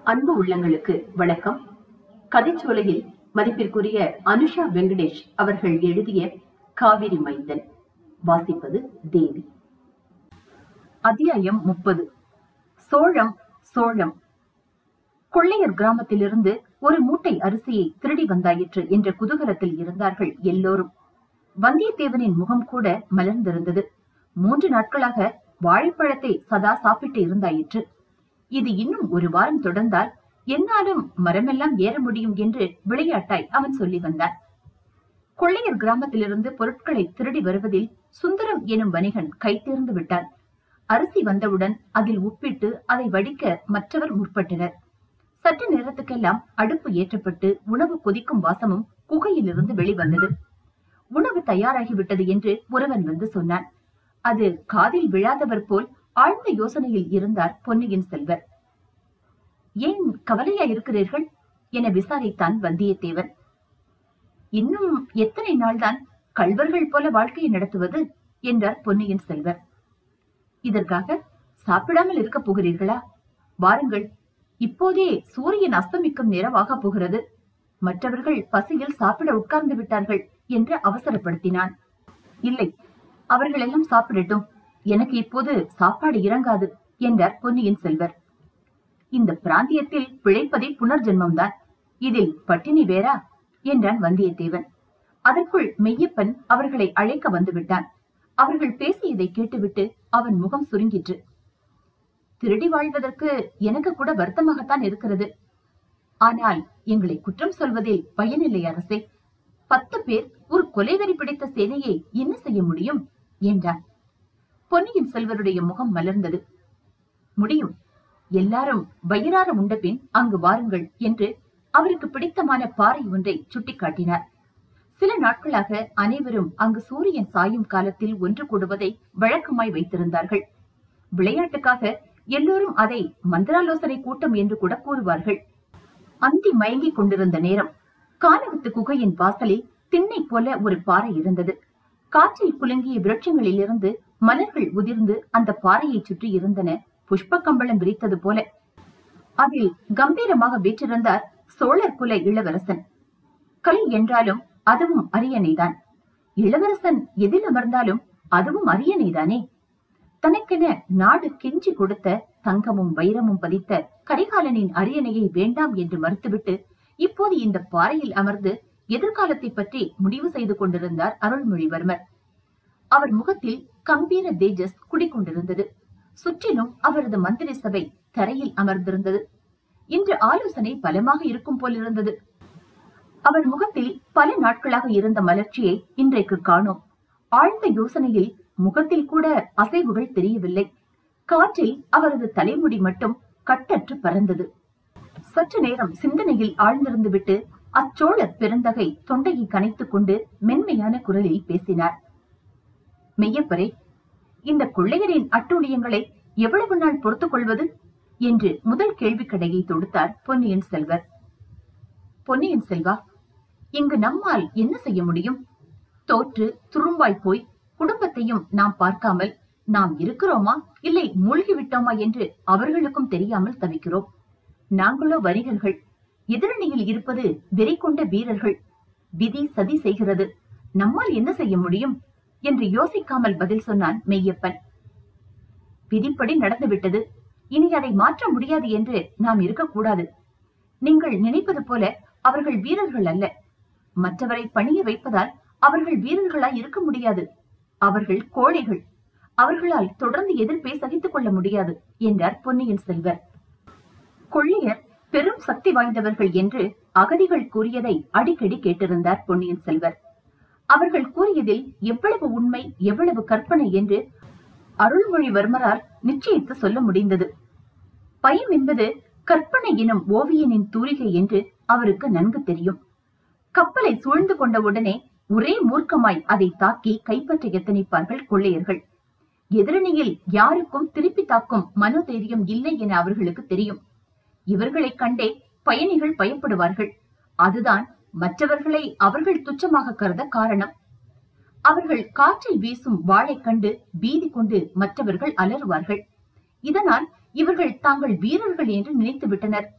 அன்பு உள்ளங்களுக்கு வணக்கம் கதைச்சோலையில் மதிப்பிற்குரிய அனுஷா வெங்கடேஷ் அவர்கள் எழுதிய காவிரி மைந்தன் வாசிப்பது தேவி அத்தியாயம் முப்பது சோழம் சோழம் கொள்ளையர் கிராமத்திலிருந்து ஒரு மூட்டை அரிசியை திருடி வந்தாயிற்று என்ற குதூகலத்தில் இருந்தார்கள் எல்லோரும் வந்தியத்தேவனின் முகம் கூட மலர்ந்திருந்தது மூன்று நாட்களாக வாழைப்பழத்தை சதா சாப்பிட்டு இருந்தாயிற்று இது இன்னும் ஒரு வாரம் தொடர்ந்தால் என்னாலும் மரமெல்லாம் ஏற முடியும் என்று விளையாட்டாய் அவன் சொல்லி வந்தான் கொள்ளையர் கிராமத்திலிருந்து பொருட்களை திருடி வருவதில் சுந்தரம் எனும் வணிகன் கை தேர்ந்து விட்டான் அரிசி வந்தவுடன் அதில் உப்பிட்டு அதை வடிக்க மற்றவர் முற்பட்டனர் சற்று நேரத்துக்கெல்லாம் அடுப்பு ஏற்றப்பட்டு உணவு கொதிக்கும் வாசமும் குகையிலிருந்து வெளிவந்தது உணவு தயாராகிவிட்டது என்று ஒருவன் வந்து சொன்னான் அது காதில் விழாதவர் போல் ஆழ்ந்த யோசனையில் இருந்தார் பொன்னியின் செல்வர் ஏன் கவலையா இருக்கிறீர்கள் என விசாரித்தான் வந்தியத்தேவன் இன்னும் எத்தனை நாள்தான் கள்வர்கள் போல வாழ்க்கையை நடத்துவது என்றார் பொன்னியின் செல்வர் இதற்காக சாப்பிடாமல் இருக்க போகிறீர்களா வாருங்கள் இப்போதே சூரியன் அஸ்தமிக்கும் நேரமாக போகிறது மற்றவர்கள் பசியில் சாப்பிட உட்கார்ந்து விட்டார்கள் என்று அவசரப்படுத்தினான் இல்லை அவர்கள் எல்லாம் சாப்பிடட்டும் எனக்கு இப்போது சாப்பாடு இறங்காது என்றார் பொன்னியின் செல்வர் இந்த பிராந்தியத்தில் பிழைப்பதே புனர்ஜென்மம்தான் இதில் பட்டினி வேறா என்றான் வந்தியத்தேவன் அதற்குள் மெய்யப்பன் அவர்களை அழைக்க வந்துவிட்டான் அவர்கள் பேசியதை கேட்டுவிட்டு அவன் முகம் சுருங்கிற்று திருடி வாழ்வதற்கு எனக்கு கூட வருத்தமாகத்தான் இருக்கிறது ஆனால் எங்களை குற்றம் சொல்வதில் பயனில்லை அரசே பத்து பேர் ஒரு கொலைவெறி பிடித்த சேனையை என்ன செய்ய முடியும் என்றான் பொன்னியின் செல்வருடைய முகம் மலர்ந்தது முடியும் எல்லாரும் வயிறார உண்டபின் அங்கு வாருங்கள் என்று அவருக்கு பிடித்தமான பாறை ஒன்றை சுட்டிக்காட்டினார் சில நாட்களாக அனைவரும் அங்கு சூரியன் சாயும் காலத்தில் ஒன்று கூடுவதை வழக்கமாய் வைத்திருந்தார்கள் விளையாட்டுக்காக எல்லோரும் அதை மந்திராலோசனை கூட்டம் என்று கூட கூறுவார்கள் அந்தி மயங்கிக் கொண்டிருந்த நேரம் கானகத்து குகையின் வாசலில் திண்ணை போல ஒரு பாறை இருந்தது காற்றில் குலுங்கிய விருட்சங்களில் இருந்து மலர்கள் உதிர்ந்து அந்த பாறையை சுற்றி இருந்தன புஷ்ப கம்பளம் விரித்தது போல அதில் கம்பீரமாக வீற்றிருந்தார் சோழர் குல இளவரசன் கல் என்றாலும் அதுவும் அரியணைதான் இளவரசன் எதில் அமர்ந்தாலும் அதுவும் அரியணைதானே தனக்கென நாடு கெஞ்சி கொடுத்த தங்கமும் வைரமும் பதித்த கரிகாலனின் அரியணையை வேண்டாம் என்று மறுத்துவிட்டு இப்போது இந்த பாறையில் அமர்ந்து எதிர்காலத்தை பற்றி முடிவு செய்து கொண்டிருந்தார் அருள்மொழிவர்மர் அவர் முகத்தில் கம்பீர தேஜஸ் குடிக்கொண்டிருந்தது சுற்றிலும் அவரது மந்திரி சபை தரையில் அமர்ந்திருந்தது இன்று ஆலோசனை பலமாக இருக்கும் போலிருந்தது அவர் முகத்தில் பல நாட்களாக இருந்த மலர்ச்சியை இன்றைக்கு காணோம் ஆழ்ந்த யோசனையில் முகத்தில் கூட அசைவுகள் தெரியவில்லை காற்றில் அவரது தலைமுடி மட்டும் கட்டற்று பறந்தது சற்று நேரம் சிந்தனையில் ஆழ்ந்திருந்து விட்டு அச்சோழர் பெருந்தகை தொண்டையை கனைத்துக் கொண்டு மென்மையான குரலில் பேசினார் மெய்யப்பரே இந்த கொள்ளையரின் அட்டூழியங்களை எவ்வளவு நாள் பொறுத்துக் கொள்வது என்று முதல் கேள்வி கடையை தொடுத்தார் பொன்னியின் செல்வர் பொன்னியின் செல்வா இங்கு நம்மால் என்ன செய்ய முடியும் தோற்று துரும்பாய் போய் குடும்பத்தையும் நாம் பார்க்காமல் நாம் இருக்கிறோமா இல்லை மூழ்கி விட்டோமா என்று அவர்களுக்கும் தெரியாமல் தவிக்கிறோம் நாங்களோ வணிகர்கள் எதிரணியில் இருப்பது வெறி கொண்ட வீரர்கள் விதி சதி செய்கிறது நம்மால் என்ன செய்ய முடியும் என்று யோசிக்காமல் பதில் சொன்னான் மெய்யப்பன் விதிப்படி நடந்துவிட்டது இனி அதை மாற்ற முடியாது என்று நாம் இருக்கக்கூடாது நீங்கள் நினைப்பது போல அவர்கள் வீரர்கள் அல்ல மற்றவரை பணிய வைப்பதால் அவர்கள் வீரர்களாய் இருக்க முடியாது அவர்கள் கோழைகள் அவர்களால் தொடர்ந்து எதிர்ப்பை சகித்துக் கொள்ள முடியாது என்றார் பொன்னியின் செல்வர் கொள்ளையர் பெரும் சக்தி வாய்ந்தவர்கள் என்று அகதிகள் கூறியதை அடிக்கடி கேட்டிருந்தார் பொன்னியின் செல்வர் அவர்கள் கூறியதில் எவ்வளவு உண்மை எவ்வளவு கற்பனை என்று அருள்மொழிவர்மரால் நிச்சயித்து சொல்ல முடிந்தது பயம் என்பது கற்பனை எனும் ஓவியனின் தூரிகை என்று அவருக்கு நன்கு தெரியும் கப்பலை சூழ்ந்து கொண்ட உடனே ஒரே மூர்க்கமாய் அதை தாக்கி கைப்பற்ற எத்தனிப்பார்கள் கொள்ளையர்கள் எதிரணியில் யாருக்கும் திருப்பி தாக்கும் மனோதைரியம் இல்லை என அவர்களுக்கு தெரியும் இவர்களைக் கண்டே பயணிகள் பயப்படுவார்கள் அதுதான் மற்றவர்களை அவர்கள் துச்சமாக கருத காரணம் அவர்கள் காற்றில் வீசும் வாளைக் கண்டு பீதி கொண்டு மற்றவர்கள் அலறுவார்கள் இதனால் இவர்கள் தாங்கள் வீரர்கள் என்று நினைத்து விட்டனர்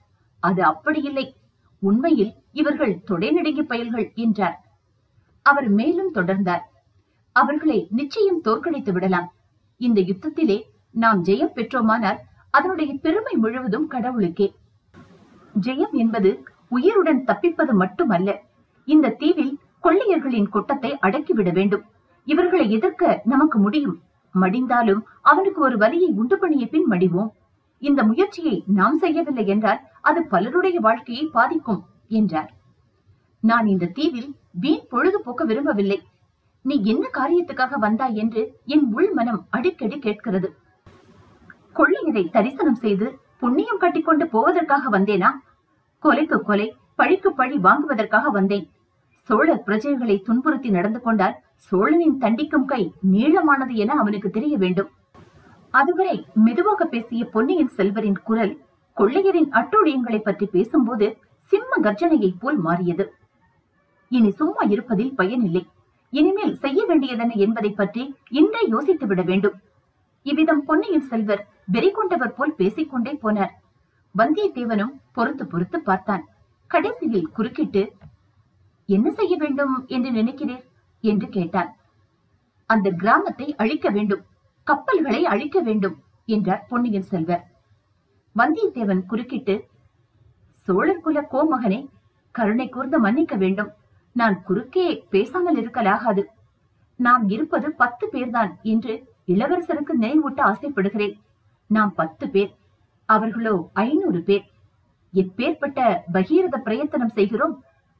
அது அப்படி இல்லை உண்மையில் இவர்கள் தொடைநடுங்கி பயல்கள் என்றார் அவர் மேலும் தொடர்ந்தார் அவர்களை நிச்சயம் தோற்கடித்து விடலாம் இந்த யுத்தத்திலே நாம் ஜெயம் பெற்றோமானால் அதனுடைய பெருமை முழுவதும் கடவுளுக்கே ஜெயம் என்பது உயிருடன் தப்பிப்பது மட்டுமல்ல இந்த தீவில் கொள்ளையர்களின் கொட்டத்தை அடக்கிவிட வேண்டும் இவர்களை எதிர்க்க நமக்கு முடியும் மடிந்தாலும் அவனுக்கு ஒரு வலியை உண்டு பண்ணிய பின் மடிவோம் இந்த முயற்சியை நாம் செய்யவில்லை என்றால் அது பலருடைய வாழ்க்கையை பாதிக்கும் என்றார் நான் இந்த தீவில் வீண் பொழுது போக்க விரும்பவில்லை நீ என்ன காரியத்துக்காக வந்தாய் என்று என் உள் மனம் அடிக்கடி கேட்கிறது கொள்ளையரை தரிசனம் செய்து புண்ணியம் கட்டிக்கொண்டு போவதற்காக வந்தேனா கொலைக்கு கொலை பழிக்கு பழி வாங்குவதற்காக வந்தேன் சோழர் பிரஜைகளை துன்புறுத்தி நடந்து கொண்டால் சோழனின் தண்டிக்கும் கை நீளமானது என அவனுக்கு தெரிய வேண்டும் அதுவரை மெதுவாக பேசிய பொன்னியின் செல்வரின் குரல் கொள்ளையரின் அட்டூழியங்களை பற்றி பேசும்போது சிம்ம கர்ஜனையைப் போல் மாறியது இனி சும்மா இருப்பதில் பயனில்லை இனிமேல் செய்ய வேண்டியதென்ன என்பதை பற்றி இன்றே யோசித்து விட வேண்டும் இவ்விதம் பொன்னியின் செல்வர் வெறி கொண்டவர் போல் பேசிக்கொண்டே போனார் வந்தியத்தேவனும் பொறுத்து பொறுத்து பார்த்தான் கடைசியில் குறுக்கிட்டு என்ன செய்ய வேண்டும் என்று நினைக்கிறீர் என்று கேட்டான் அந்த கிராமத்தை அழிக்க வேண்டும் கப்பல்களை அழிக்க வேண்டும் என்றார் பொன்னியின் செல்வர் வந்தியத்தேவன் குறுக்கிட்டு சோழர் குல கோமகனே கருணை கூர்ந்து மன்னிக்க வேண்டும் நான் குறுக்கே பேசாமல் இருக்கலாகாது நாம் இருப்பது பத்து பேர்தான் என்று இளவரசருக்கு நினைவூட்ட ஆசைப்படுகிறேன் நாம் பத்து பேர் அவர்களோ ஐநூறு பேர் எப்பேற்பட்ட பகீரத பிரயத்தனம் செய்கிறோம்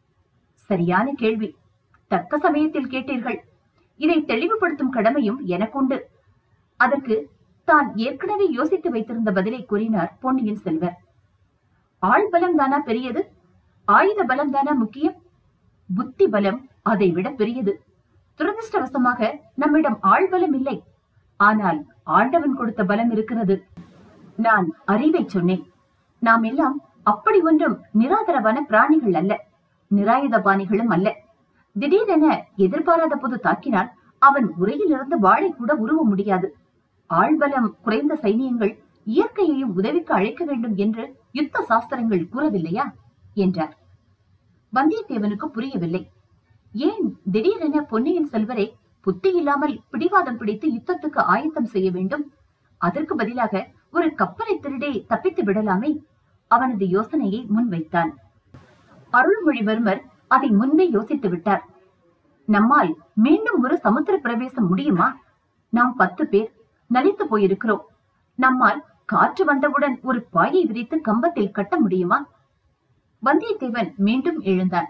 சரியான கேள்வி தக்க சமயத்தில் கேட்டீர்கள் இதை தெளிவுபடுத்தும் கடமையும் எனக்குண்டு அதற்கு தான் ஏற்கனவே யோசித்து வைத்திருந்த பதிலை கூறினார் பொன்னியின் செல்வர் ஆள் பலம் தானா பெரியது ஆயுத பலம் தானா முக்கியம் புத்தி பலம் அதை விட பெரியது துரதிருஷ்டவசமாக நம்மிடம் ஆள் பலம் இல்லை ஆனால் ஆண்டவன் கொடுத்த பலம் இருக்கிறது நான் அறிவை சொன்னேன் நாம் எல்லாம் அப்படி ஒன்றும் நிராதரவான பிராணிகள் அல்ல நிராயுதபாணிகளும் அல்ல திடீரென எதிர்பாராத போது தாக்கினால் அவன் உரையிலிருந்து வாளை கூட உருவ முடியாது ஆள்பலம் குறைந்த சைனியங்கள் இயற்கையையும் உதவிக்கு அழைக்க வேண்டும் என்று யுத்த சாஸ்திரங்கள் கூறவில்லையா என்றார் வந்தியத்தேவனுக்கு புரியவில்லை ஏன் திடீரென பொன்னியின் செல்வரை புத்தி இல்லாமல் பிடிவாதம் பிடித்து யுத்தத்துக்கு ஆயத்தம் செய்ய வேண்டும் அதற்கு பதிலாக ஒரு கப்பலை திருடி தப்பித்து விடலாமே அவனது யோசனையை முன்வைத்தான் அருள்மொழிவர்மர் அதை முன்பே யோசித்து விட்டார் நம்மால் மீண்டும் ஒரு சமுத்திர பிரவேசம் முடியுமா நாம் பத்து பேர் நலித்து போயிருக்கிறோம் நம்மால் காற்று வந்தவுடன் ஒரு பாயை விரித்து கம்பத்தில் கட்ட முடியுமா வந்தியத்தேவன் மீண்டும் எழுந்தான்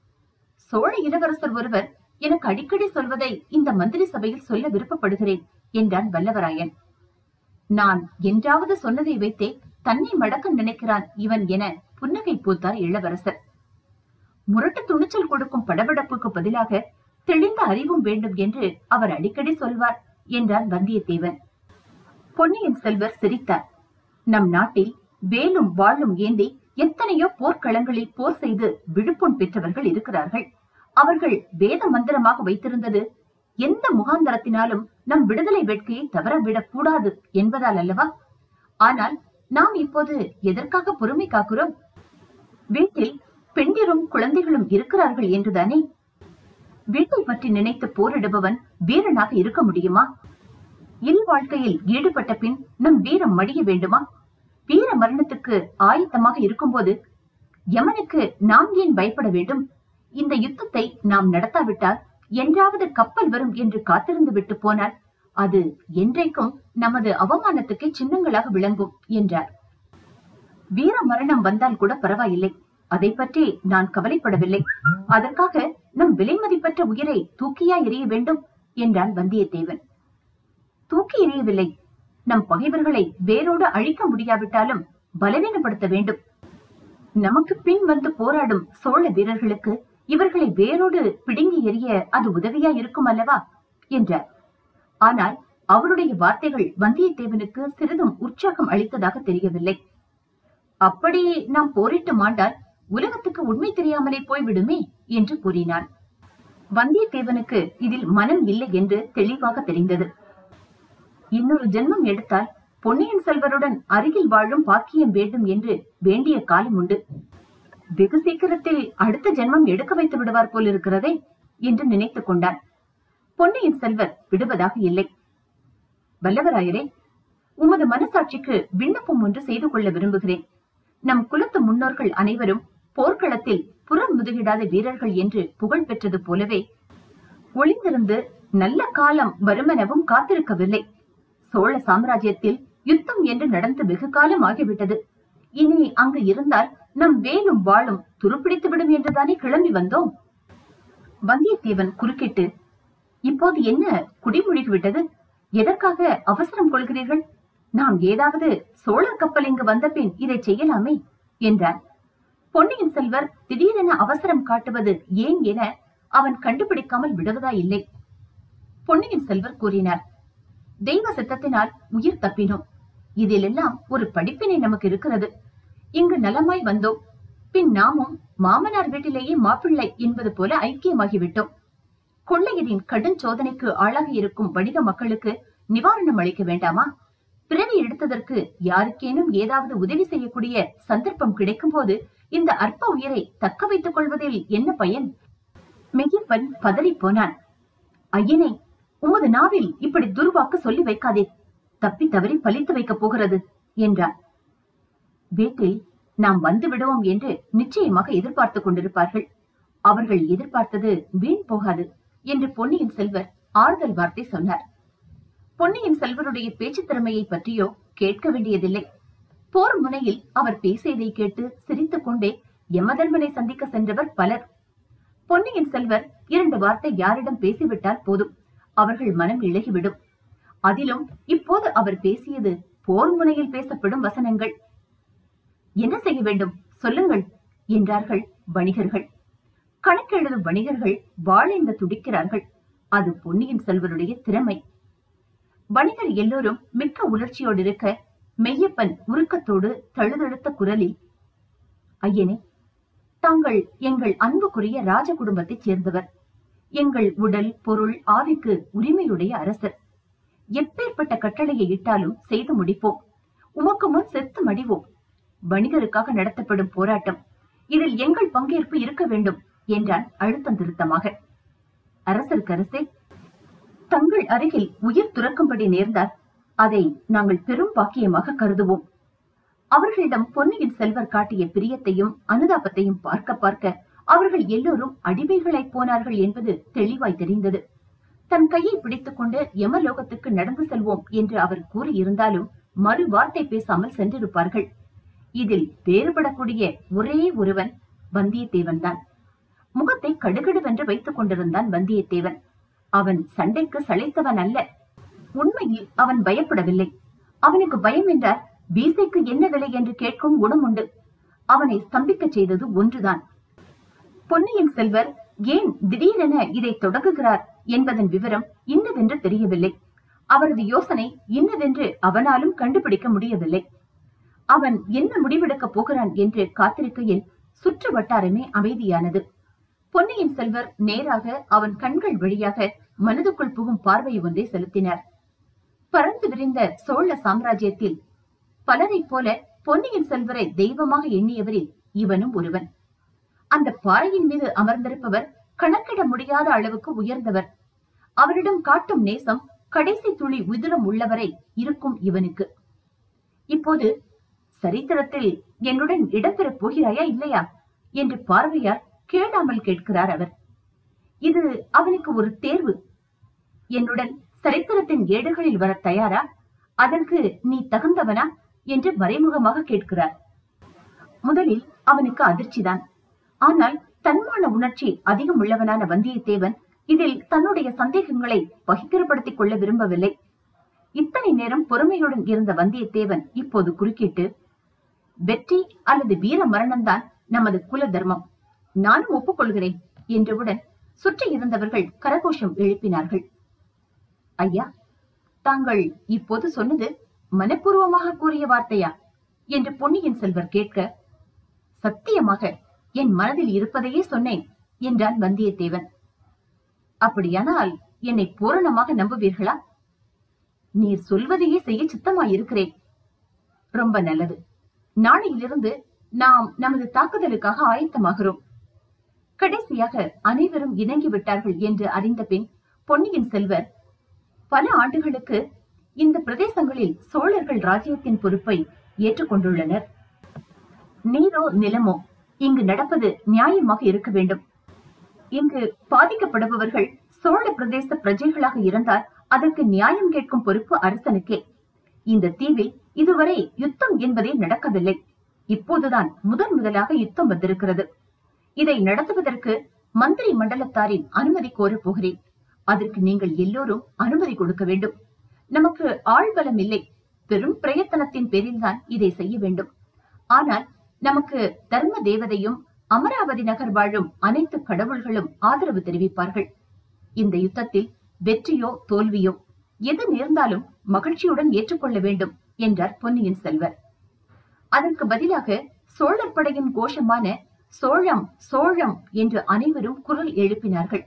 சோழ இளவரசர் ஒருவர் எனக்கு அடிக்கடி சொல்வதை இந்த மந்திரி சபையில் சொல்ல விருப்பப்படுகிறேன் என்றான் வல்லவராயன் நான் என்றாவது சொன்னதை வைத்தே தன்னை மடக்க நினைக்கிறான் இவன் என புன்னகை பூத்தார் இளவரசர் முரட்டு துணிச்சல் கொடுக்கும் படபடப்புக்கு பதிலாக தெளிந்த அறிவும் வேண்டும் என்று அவர் அடிக்கடி சொல்வார் என்றான் வந்தியத்தேவன் பொன்னியின் செல்வர் சிரித்தார் நம் நாட்டில் வேலும் வாளும் ஏந்தி எத்தனையோ போர்க்களங்களில் போர் செய்து விழுப்புண் பெற்றவர்கள் இருக்கிறார்கள் அவர்கள் வேத மந்திரமாக வைத்திருந்தது எந்த முகாந்தரத்தினாலும் நம் விடுதலை வேட்கையை தவறவிடக் கூடாது என்பதால் அல்லவா ஆனால் நாம் இப்போது எதற்காக பொறுமை காக்கிறோம் வீட்டில் பெண்டிரும் குழந்தைகளும் இருக்கிறார்கள் என்றுதானே வீட்டை பற்றி நினைத்து போரிடுபவன் வீரனாக இருக்க முடியுமா இல் வாழ்க்கையில் ஈடுபட்ட பின் நம் வீரம் மடிய வேண்டுமா வீர மரணத்துக்கு ஆயத்தமாக இருக்கும்போது யமனுக்கு நாம் ஏன் பயப்பட வேண்டும் இந்த யுத்தத்தை நாம் நடத்தாவிட்டால் என்றாவது கப்பல் வரும் என்று காத்திருந்து விட்டு போனால் அது என்றைக்கும் நமது அவமானத்துக்கு சின்னங்களாக விளங்கும் என்றார் வீர மரணம் வந்தால் கூட பரவாயில்லை அதை பற்றி நான் கவலைப்படவில்லை அதற்காக நம் விலை மதிப்பற்ற உயிரை தூக்கியா எறிய வேண்டும் என்றான் வந்தியத்தேவன் தூக்கி எறியவில்லை நம் பகைவர்களை வேரோடு அழிக்க முடியாவிட்டாலும் பலவீனப்படுத்த வேண்டும் நமக்கு பின் வந்து போராடும் சோழ வீரர்களுக்கு இவர்களை வேரோடு பிடுங்கி எறிய அது உதவியா இருக்கும் அல்லவா என்றார் ஆனால் அவருடைய வார்த்தைகள் வந்தியத்தேவனுக்கு சிறிதும் உற்சாகம் அளித்ததாக தெரியவில்லை அப்படி நாம் போரிட்டு மாண்டால் உலகத்துக்கு உண்மை தெரியாமலே போய்விடுமே என்று கூறினான் வந்தியத்தேவனுக்கு இதில் மனம் இல்லை என்று தெளிவாக தெரிந்தது இன்னொரு ஜென்மம் எடுத்தால் பொன்னியின் செல்வருடன் அருகில் வாழும் பாக்கியம் வேண்டும் என்று வேண்டிய காலம் உண்டு வெகு சீக்கிரத்தில் அடுத்த ஜென்மம் எடுக்க வைத்து விடுவார் போல் இருக்கிறதே என்று நினைத்துக் கொண்டான் பொன்னியின் செல்வர் விடுவதாக இல்லை வல்லவராயரே உமது மனசாட்சிக்கு விண்ணப்பம் ஒன்று செய்து கொள்ள விரும்புகிறேன் நம் குலத்து முன்னோர்கள் அனைவரும் போர்க்களத்தில் புறம் முதுகிடாத வீரர்கள் என்று புகழ் பெற்றது போலவே ஒளிந்திருந்து நல்ல காலம் வருமெனவும் காத்திருக்கவில்லை சோழ சாம்ராஜ்யத்தில் யுத்தம் என்று நடந்து வெகு காலம் ஆகிவிட்டது இனி அங்கு இருந்தால் நம் வேலும் வாளும் துருப்பிடித்துவிடும் என்றுதானே கிளம்பி வந்தோம் வந்தியத்தேவன் குறுக்கிட்டு இப்போது என்ன குடிமொழிக்கு விட்டது எதற்காக அவசரம் கொள்கிறீர்கள் நாம் ஏதாவது சோழர் கப்பல் இங்கு வந்த பின் இதை செய்யலாமே என்றார் பொன்னியின் செல்வர் திடீரென அவசரம் காட்டுவது ஏன் என அவன் கண்டுபிடிக்காமல் விடுவதா இல்லை பொன்னியின் செல்வர் கூறினார் தெய்வ சித்தத்தினால் உயிர் தப்பினோம் இதிலெல்லாம் ஒரு படிப்பினை நமக்கு இருக்கிறது இங்கு நலமாய் வந்தோம் பின் நாமும் மாமனார் வீட்டிலேயே மாப்பிள்ளை என்பது போல ஐக்கியமாகிவிட்டோம் கொள்ளையரின் கடும் சோதனைக்கு ஆளாகி இருக்கும் வணிக மக்களுக்கு நிவாரணம் அளிக்க வேண்டாமா பிறவி எடுத்ததற்கு யாருக்கேனும் ஏதாவது உதவி செய்யக்கூடிய சந்தர்ப்பம் கிடைக்கும் போது இந்த அற்ப உயிரை தக்க வைத்துக் கொள்வதில் என்ன பயன் மெய்யப்பன் பதறி போனான் ஐயனே உமது நாவில் இப்படி துர்வாக்கு சொல்லி வைக்காதே தப்பி தவறி பலித்து வைக்கப் போகிறது என்றார் வீட்டில் நாம் வந்து விடுவோம் என்று நிச்சயமாக எதிர்பார்த்துக் கொண்டிருப்பார்கள் அவர்கள் எதிர்பார்த்தது வீண் போகாது என்று பொன்னியின் செல்வர் ஆறுதல் வார்த்தை சொன்னார் பொன்னியின் செல்வருடைய பேச்சு திறமையை பற்றியோ கேட்க வேண்டியதில்லை போர் முனையில் அவர் பேசியதை கேட்டு சிரித்துக் கொண்டே யமதர்மனை சந்திக்க சென்றவர் பலர் பொன்னியின் செல்வர் இரண்டு வார்த்தை யாரிடம் பேசிவிட்டால் போதும் அவர்கள் மனம் இழகிவிடும் அதிலும் இப்போது அவர் பேசியது போர் முனையில் பேசப்படும் வசனங்கள் என்ன செய்ய வேண்டும் சொல்லுங்கள் என்றார்கள் வணிகர்கள் கணக்கெழுதும் வணிகர்கள் வாழேந்த துடிக்கிறார்கள் அது பொன்னியின் செல்வருடைய திறமை வணிகர் எல்லோரும் மிக்க உணர்ச்சியோடு இருக்க மெய்யப்பன் உருக்கத்தோடு தழுதழுத்த குரலில் ஐயனே தாங்கள் எங்கள் அன்புக்குரிய ராஜ குடும்பத்தைச் சேர்ந்தவர் எங்கள் உடல் பொருள் ஆவிக்கு உரிமையுடைய அரசர் எப்பேற்பட்ட கட்டளையை இட்டாலும் செய்து முடிப்போம் உமக்கு முன் செத்து மடிவோம் வணிகருக்காக நடத்தப்படும் போராட்டம் இதில் எங்கள் பங்கேற்பு இருக்க வேண்டும் என்றான் அழுத்தம் திருத்தமாக அரசருக்கரசே தங்கள் அருகில் உயிர் துறக்கும்படி நேர்ந்தால் அதை நாங்கள் பெரும் பாக்கியமாக கருதுவோம் அவர்களிடம் பொன்னியின் செல்வர் காட்டிய பிரியத்தையும் அனுதாபத்தையும் பார்க்க பார்க்க அவர்கள் எல்லோரும் அடிமைகளாய் போனார்கள் என்பது தெளிவாய் தெரிந்தது தன் கையை பிடித்துக் கொண்டு யமலோகத்துக்கு நடந்து செல்வோம் என்று அவர் கூறியிருந்தாலும் மறு வார்த்தை பேசாமல் சென்றிருப்பார்கள் இதில் வேறுபடக்கூடிய ஒரே ஒருவன் வந்தியத்தேவன் தான் முகத்தை கடுகடுவென்று வைத்துக் கொண்டிருந்தான் வந்தியத்தேவன் அவன் சண்டைக்கு சளைத்தவன் அல்ல உண்மையில் அவன் பயப்படவில்லை அவனுக்கு பயம் என்றால் வீசைக்கு என்ன விலை என்று கேட்கும் குணம் உண்டு அவனை ஸ்தம்பிக்கச் செய்தது ஒன்றுதான் பொன்னியின் செல்வர் ஏன் திடீரென இதை தொடங்குகிறார் என்பதன் விவரம் இன்னதென்று தெரியவில்லை அவரது யோசனை இன்னதென்று அவனாலும் கண்டுபிடிக்க முடியவில்லை அவன் என்ன முடிவெடுக்கப் போகிறான் என்று காத்திருக்கையில் சுற்று வட்டாரமே அமைதியானது பொன்னியின் செல்வர் நேராக அவன் கண்கள் வழியாக மனதுக்குள் புகும் பார்வை ஒன்றை செலுத்தினார் பறந்து விரிந்த சோழ சாம்ராஜ்யத்தில் பலரைப் போல பொன்னியின் செல்வரை தெய்வமாக எண்ணியவரில் இவனும் ஒருவன் அந்த பாறையின் மீது அமர்ந்திருப்பவர் கணக்கிட முடியாத அளவுக்கு உயர்ந்தவர் அவரிடம் காட்டும் நேசம் கடைசி துளி உதிரம் உள்ளவரை இருக்கும் இவனுக்கு இப்போது சரித்திரத்தில் என்னுடன் இடம்பெறப் போகிறாயா இல்லையா என்று பார்வையால் கேளாமல் கேட்கிறார் அவர் இது அவனுக்கு ஒரு தேர்வு என்னுடன் சரித்திரத்தின் ஏடுகளில் வர தயாரா அதற்கு நீ தகுந்தவனா என்று மறைமுகமாக கேட்கிறார் முதலில் அவனுக்கு அதிர்ச்சிதான் ஆனால் தன்மான உணர்ச்சி அதிகம் உள்ளவனான வந்தியத்தேவன் இதில் தன்னுடைய சந்தேகங்களை பகிர்ந்தப்படுத்திக் கொள்ள விரும்பவில்லை இத்தனை நேரம் பொறுமையுடன் இருந்த வந்தியத்தேவன் இப்போது குறுக்கிட்டு வெற்றி அல்லது வீர மரணம்தான் நமது குல தர்மம் நானும் ஒப்புக்கொள்கிறேன் என்றவுடன் சுற்றி இருந்தவர்கள் கரகோஷம் எழுப்பினார்கள் ஐயா தாங்கள் இப்போது சொன்னது மனப்பூர்வமாக கூறிய வார்த்தையா என்று பொன்னியின் செல்வர் கேட்க சத்தியமாக என் மனதில் இருப்பதையே சொன்னேன் என்றான் வந்தியத்தேவன் அப்படியானால் என்னை பூரணமாக நம்புவீர்களா நீர் சொல்வதையே செய்ய சித்தமாயிருக்கிறேன் ரொம்ப நல்லது நாளையிலிருந்து நாம் நமது தாக்குதலுக்காக ஆயத்தமாகிறோம் கடைசியாக அனைவரும் இணங்கி விட்டார்கள் என்று அறிந்த பின் பொன்னியின் செல்வர் பல ஆண்டுகளுக்கு இந்த பிரதேசங்களில் சோழர்கள் ராஜ்யத்தின் பொறுப்பை ஏற்றுக்கொண்டுள்ளனர் நீரோ நிலமோ இங்கு நடப்பது நியாயமாக இருக்க வேண்டும் இங்கு பாதிக்கப்படுபவர்கள் சோழ பிரதேச பிரஜைகளாக இருந்தால் அதற்கு நியாயம் கேட்கும் பொறுப்பு அரசனுக்கே இந்த தீவில் இதுவரை யுத்தம் என்பதே நடக்கவில்லை இப்போதுதான் முதன் முதலாக யுத்தம் வந்திருக்கிறது இதை நடத்துவதற்கு மந்திரி மண்டலத்தாரின் அனுமதி கோரப் போகிறேன் அதற்கு நீங்கள் எல்லோரும் அனுமதி கொடுக்க வேண்டும் நமக்கு ஆள்பலம் இல்லை பெரும் பிரயத்தனத்தின் பேரில்தான் இதை செய்ய வேண்டும் ஆனால் நமக்கு தர்ம தேவதையும் அமராவதி நகர் வாழும் அனைத்து கடவுள்களும் ஆதரவு தெரிவிப்பார்கள் இந்த யுத்தத்தில் வெற்றியோ தோல்வியோ எது நேர்ந்தாலும் மகிழ்ச்சியுடன் ஏற்றுக்கொள்ள வேண்டும் என்றார் பொன்னியின் செல்வர் அதற்கு பதிலாக சோழர் படையின் கோஷமான சோழம் சோழம் என்று அனைவரும் குரல் எழுப்பினார்கள்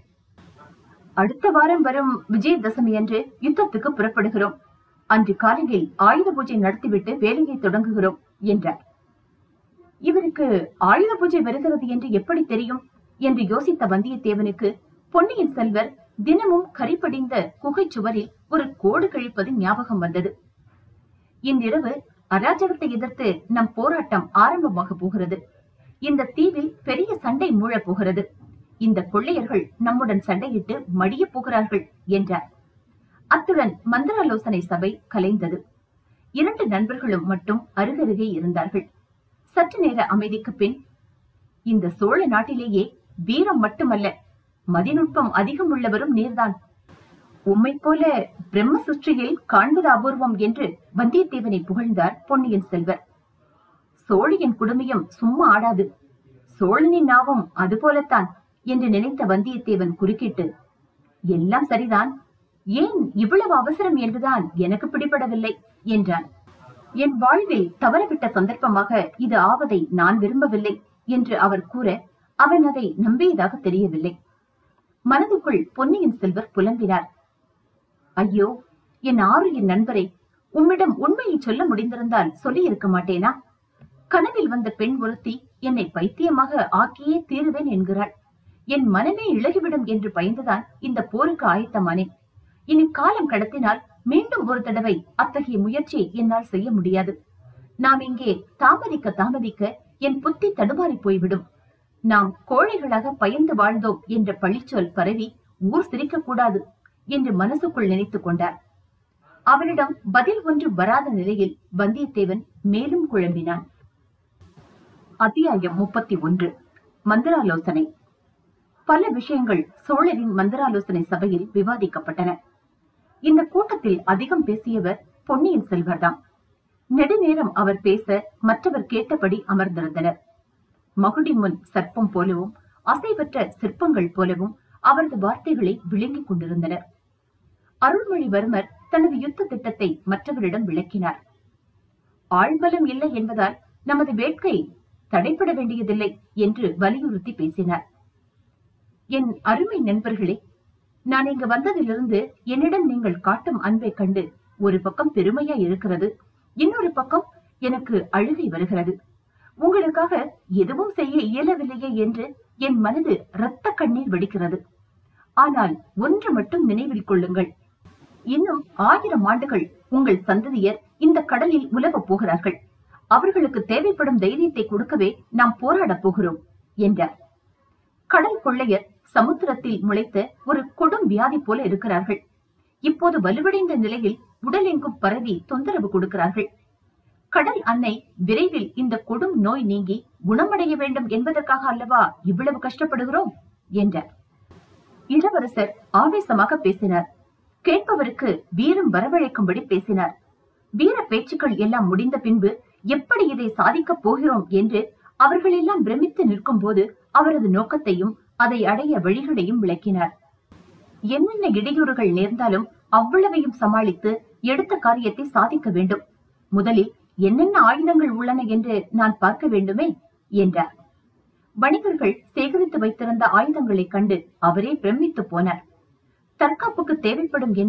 அடுத்த வாரம் வரும் விஜயதசமி அன்று யுத்தத்துக்கு புறப்படுகிறோம் அன்று காலையில் ஆயுத பூஜை நடத்திவிட்டு வேலையை தொடங்குகிறோம் என்றார் இவருக்கு ஆயுத பூஜை வருகிறது என்று எப்படி தெரியும் என்று யோசித்த வந்தியத்தேவனுக்கு பொன்னியின் செல்வர் தினமும் கரிப்படிந்த குகை சுவரில் ஒரு கோடு கழிப்பது ஞாபகம் வந்தது இன்றிரவு அராஜகத்தை எதிர்த்து நம் போராட்டம் ஆரம்பமாக போகிறது இந்த தீவில் பெரிய சண்டை மூழப் போகிறது இந்த கொள்ளையர்கள் நம்முடன் சண்டையிட்டு மடிய போகிறார்கள் என்றார் அத்துடன் மந்திராலோசனை சபை கலைந்தது இரண்டு நண்பர்களும் மட்டும் அருகருகே இருந்தார்கள் சற்று நேர அமைதிக்கு பின் இந்த சோழ நாட்டிலேயே வீரம் மட்டுமல்ல மதிநுட்பம் அதிகம் உள்ளவரும் நீர்தான் உம்மை போல பிரம்ம சுற்றியில் காண்பது அபூர்வம் என்று வந்தியத்தேவனை புகழ்ந்தார் பொன்னியின் செல்வர் சோழியின் குடுமையும் சும்மா ஆடாது சோழனின் நாவும் அது போலத்தான் என்று நினைத்த வந்தியத்தேவன் குறுக்கிட்டு எல்லாம் சரிதான் ஏன் இவ்வளவு அவசரம் என்றுதான் எனக்கு பிடிபடவில்லை என்றான் என் வாழ்வில் தவறவிட்ட சந்தர்ப்பமாக இது ஆவதை நான் விரும்பவில்லை என்று அவர் கூற அவன் அதை நம்பியதாக தெரியவில்லை மனதுக்குள் பொன்னியின் செல்வர் புலம்பினார் ஐயோ என் ஆறு என் நண்பரை உம்மிடம் உண்மையை சொல்ல முடிந்திருந்தால் சொல்லி இருக்க மாட்டேனா கனவில் வந்த பெண் ஒருத்தி என்னை பைத்தியமாக ஆக்கியே தீருவேன் என்கிறாள் என் மனமே இழகிவிடும் என்று பயந்துதான் இந்த போருக்கு ஆயத்தமானேன் இனி காலம் கடத்தினால் மீண்டும் ஒரு தடவை அத்தகைய முயற்சியை என்னால் செய்ய முடியாது நாம் இங்கே தாமதிக்க தாமதிக்க என் புத்தி தடுமாறி போய்விடும் நாம் கோழைகளாக பயந்து வாழ்ந்தோம் என்ற பழிச்சொல் பரவி ஊர் சிரிக்க கூடாது என்று மனசுக்குள் நினைத்துக் கொண்டார் அவனிடம் பதில் ஒன்று வராத நிலையில் வந்தியத்தேவன் மேலும் குழம்பினான் அத்தியாயம் முப்பத்தி ஒன்று மந்திராலோசனை பல விஷயங்கள் சோழரின் மந்திராலோசனை சபையில் விவாதிக்கப்பட்டன இந்த கூட்டத்தில் அதிகம் பேசியவர் பொன்னியின் செல்வர்தாம் நெடுநேரம் அவர் பேச மற்றவர் கேட்டபடி அமர்ந்திருந்தனர் மகுடி முன் சர்ப்பம் போலவும் அசைவற்ற சிற்பங்கள் போலவும் அவரது வார்த்தைகளை விளங்கிக் கொண்டிருந்தனர் அருள்மொழிவர்மர் தனது யுத்த திட்டத்தை மற்றவரிடம் விளக்கினார் ஆள்பலம் இல்லை என்பதால் நமது வேட்கை தடைப்பட வேண்டியதில்லை என்று வலியுறுத்தி பேசினார் என் அருமை நண்பர்களே நான் இங்கு வந்ததிலிருந்து என்னிடம் நீங்கள் காட்டும் அன்பை கண்டு ஒரு பக்கம் பெருமையா இருக்கிறது இன்னொரு பக்கம் எனக்கு அழுகை வருகிறது உங்களுக்காக எதுவும் செய்ய இயலவில்லையே என்று என் மனது இரத்த கண்ணீர் வெடிக்கிறது ஆனால் ஒன்று மட்டும் நினைவில் கொள்ளுங்கள் இன்னும் ஆயிரம் ஆண்டுகள் உங்கள் சந்ததியர் இந்த கடலில் உலவப் போகிறார்கள் அவர்களுக்கு தேவைப்படும் தைரியத்தை கொடுக்கவே நாம் போராடப் போகிறோம் என்றார் கடல் கொள்ளையர் சமுத்திரத்தில் முளைத்த ஒரு கொடும் வியாதி போல இருக்கிறார்கள் இப்போது வலுவடைந்த நிலையில் உடலெங்கும் பரவி தொந்தரவு கொடுக்கிறார்கள் கடல் அன்னை விரைவில் இந்த கொடும் நோய் நீங்கி குணமடைய வேண்டும் என்பதற்காக அல்லவா இவ்வளவு கஷ்டப்படுகிறோம் என்றார் இளவரசர் ஆவேசமாக பேசினார் கேட்பவருக்கு வீரம் வரவழைக்கும்படி பேசினார் வீர பேச்சுக்கள் எல்லாம் முடிந்த பின்பு எப்படி இதை சாதிக்கப் போகிறோம் என்று அவர்களெல்லாம் பிரமித்து நிற்கும் போது அவரது நோக்கத்தையும் அதை அடைய வழிகளையும் விளக்கினார் என்னென்ன இடையூறுகள் நேர்ந்தாலும் அவ்வளவையும் சமாளித்து எடுத்த காரியத்தை சாதிக்க வேண்டும் முதலில் என்னென்ன ஆயுதங்கள் உள்ளன என்று நான் பார்க்க வேண்டுமே என்றார் வணிகர்கள் சேகரித்து வைத்திருந்த ஆயுதங்களைக் கண்டு அவரே பிரமித்து போனார் தற்காப்புக்கு தேவைப்படும் என்று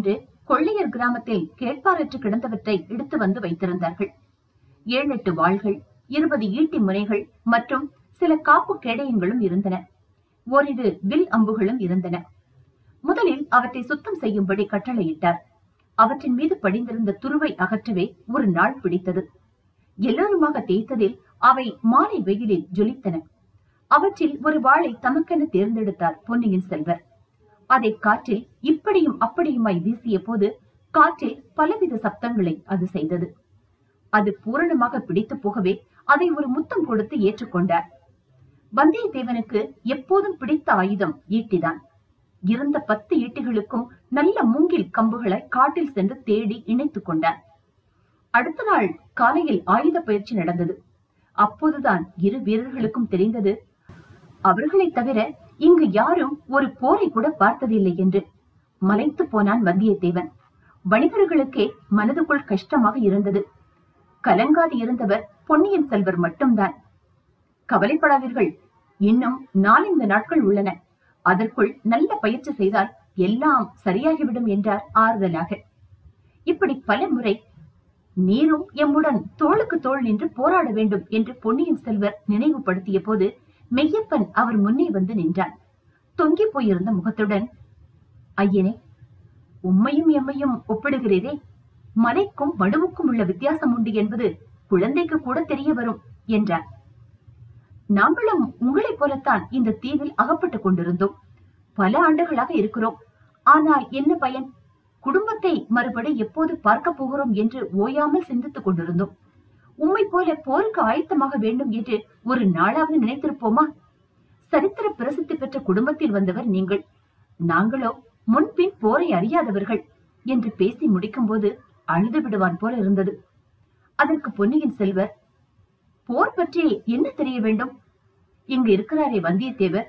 கொள்ளையர் கிராமத்தில் கேட்பாரற்று கிடந்தவற்றை எடுத்து வந்து வைத்திருந்தார்கள் ஏழு எட்டு வாள்கள் இருபது ஈட்டி முனைகள் மற்றும் சில காப்பு கேடயங்களும் இருந்தன ஓரிரு வில் அம்புகளும் இருந்தன முதலில் அவற்றை சுத்தம் செய்யும்படி கட்டளையிட்டார் அவற்றின் மீது படிந்திருந்த துருவை அகற்றவே ஒரு நாள் பிடித்தது எல்லோருமாக தேய்த்ததில் அவை மாலை வெயிலில் ஜொலித்தன அவற்றில் ஒரு வாளை தமக்கென தேர்ந்தெடுத்தார் பொன்னியின் செல்வர் அதை காற்றில் இப்படியும் அப்படியுமாய் வீசிய போது காற்றில் பலவித சப்தங்களை அது செய்தது அது பூரணமாக பிடித்து போகவே அதை ஒரு முத்தம் கொடுத்து ஏற்றுக்கொண்டார் வந்தியத்தேவனுக்கு எப்போதும் பிடித்த ஆயுதம் ஈட்டிதான் இருந்த பத்து ஈட்டிகளுக்கும் நல்ல மூங்கில் கம்புகளை காட்டில் சென்று தேடி இணைத்துக் கொண்டார் அடுத்த நாள் காலையில் ஆயுத பயிற்சி நடந்தது அப்போதுதான் இரு வீரர்களுக்கும் தெரிந்தது அவர்களை தவிர இங்கு யாரும் ஒரு போரை கூட பார்த்ததில்லை என்று மலைத்து போனான் வந்தியத்தேவன் வணிகர்களுக்கே மனதுக்குள் கஷ்டமாக இருந்தது கலங்காது இருந்தவர் பொன்னியின் செல்வர் மட்டும்தான் கவலைப்படாதீர்கள் இன்னும் நாலந்து நாட்கள் உள்ளன அதற்குள் நல்ல பயிற்சி செய்தால் எல்லாம் சரியாகிவிடும் என்றார் ஆறுதலாக இப்படி பல முறை நீரும் எம்முடன் தோளுக்கு தோள் நின்று போராட வேண்டும் என்று பொன்னியின் செல்வர் நினைவுபடுத்திய போது மெய்யப்பன் அவர் முன்னே வந்து நின்றான் தொங்கி போயிருந்த முகத்துடன் ஐயனே உம்மையும் எம்மையும் ஒப்பிடுகிறீரே மலைக்கும் மடுவுக்கும் உள்ள வித்தியாசம் உண்டு என்பது குழந்தைக்கு கூட தெரிய வரும் என்றார் நாங்களும் உங்களைப் போலத்தான் இந்த தீவில் அகப்பட்டுக் கொண்டிருந்தோம் பல ஆண்டுகளாக இருக்கிறோம் ஆனால் என்ன பயன் குடும்பத்தை மறுபடி எப்போது பார்க்க போகிறோம் என்று ஓயாமல் சிந்தித்துக் கொண்டிருந்தோம் உம்மை போல போருக்கு ஆயத்தமாக வேண்டும் என்று ஒரு நாளாவது நினைத்திருப்போமா சரித்திர பிரசித்தி பெற்ற குடும்பத்தில் வந்தவர் நீங்கள் நாங்களோ முன்பின் போரை அறியாதவர்கள் என்று பேசி முடிக்கும் போது அழுது விடுவான் போல இருந்தது அதற்கு பொன்னியின் செல்வர் போர் பற்றி என்ன தெரிய வேண்டும் இங்கு இருக்கிறாரே வந்தியத்தேவர்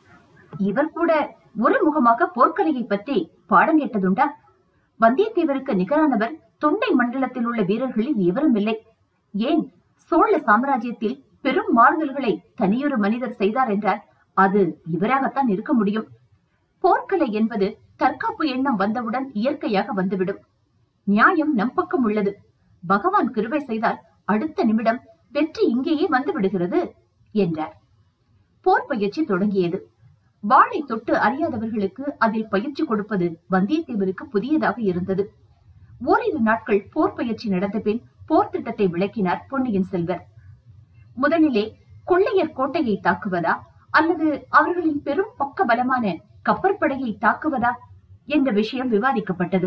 இவர் கூட ஒரு முகமாக போர்க்கலையை பற்றி பாடம் கேட்டதுண்டா வந்தியத்தேவருக்கு நிகரானவர் தொண்டை மண்டலத்தில் உள்ள வீரர்களில் எவரும் இல்லை ஏன் சோழ சாம்ராஜ்யத்தில் பெரும் மாறுதல்களை தனியொரு மனிதர் செய்தார் என்றால் அது இவராகத்தான் இருக்க முடியும் போர்க்கலை என்பது தற்காப்பு எண்ணம் வந்தவுடன் இயற்கையாக வந்துவிடும் நியாயம் நம் பக்கம் உள்ளது பகவான் கிருபை செய்தால் அடுத்த நிமிடம் வெற்றி இங்கேயே வந்து விடுகிறது என்றார் போர் பயிற்சி தொடங்கியது வாளை தொட்டு அறியாதவர்களுக்கு அதில் பயிற்சி கொடுப்பது வந்தியத்தேவருக்கு புதியதாக இருந்தது ஓரிரு நாட்கள் போர் பயிற்சி நடந்த பின் போர் திட்டத்தை விளக்கினார் பொன்னியின் செல்வர் முதலிலே கொள்ளையர் கோட்டையை தாக்குவதா அல்லது அவர்களின் பெரும் பக்க பலமான கப்பற்படையை தாக்குவதா என்ற விஷயம் விவாதிக்கப்பட்டது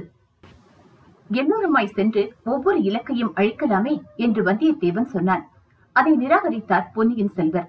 எல்லோருமாய் சென்று ஒவ்வொரு இலக்கையும் அழிக்கலாமே என்று வந்தியத்தேவன் சொன்னான் அதை நிராகரித்தார் பொன்னியின் செல்வர்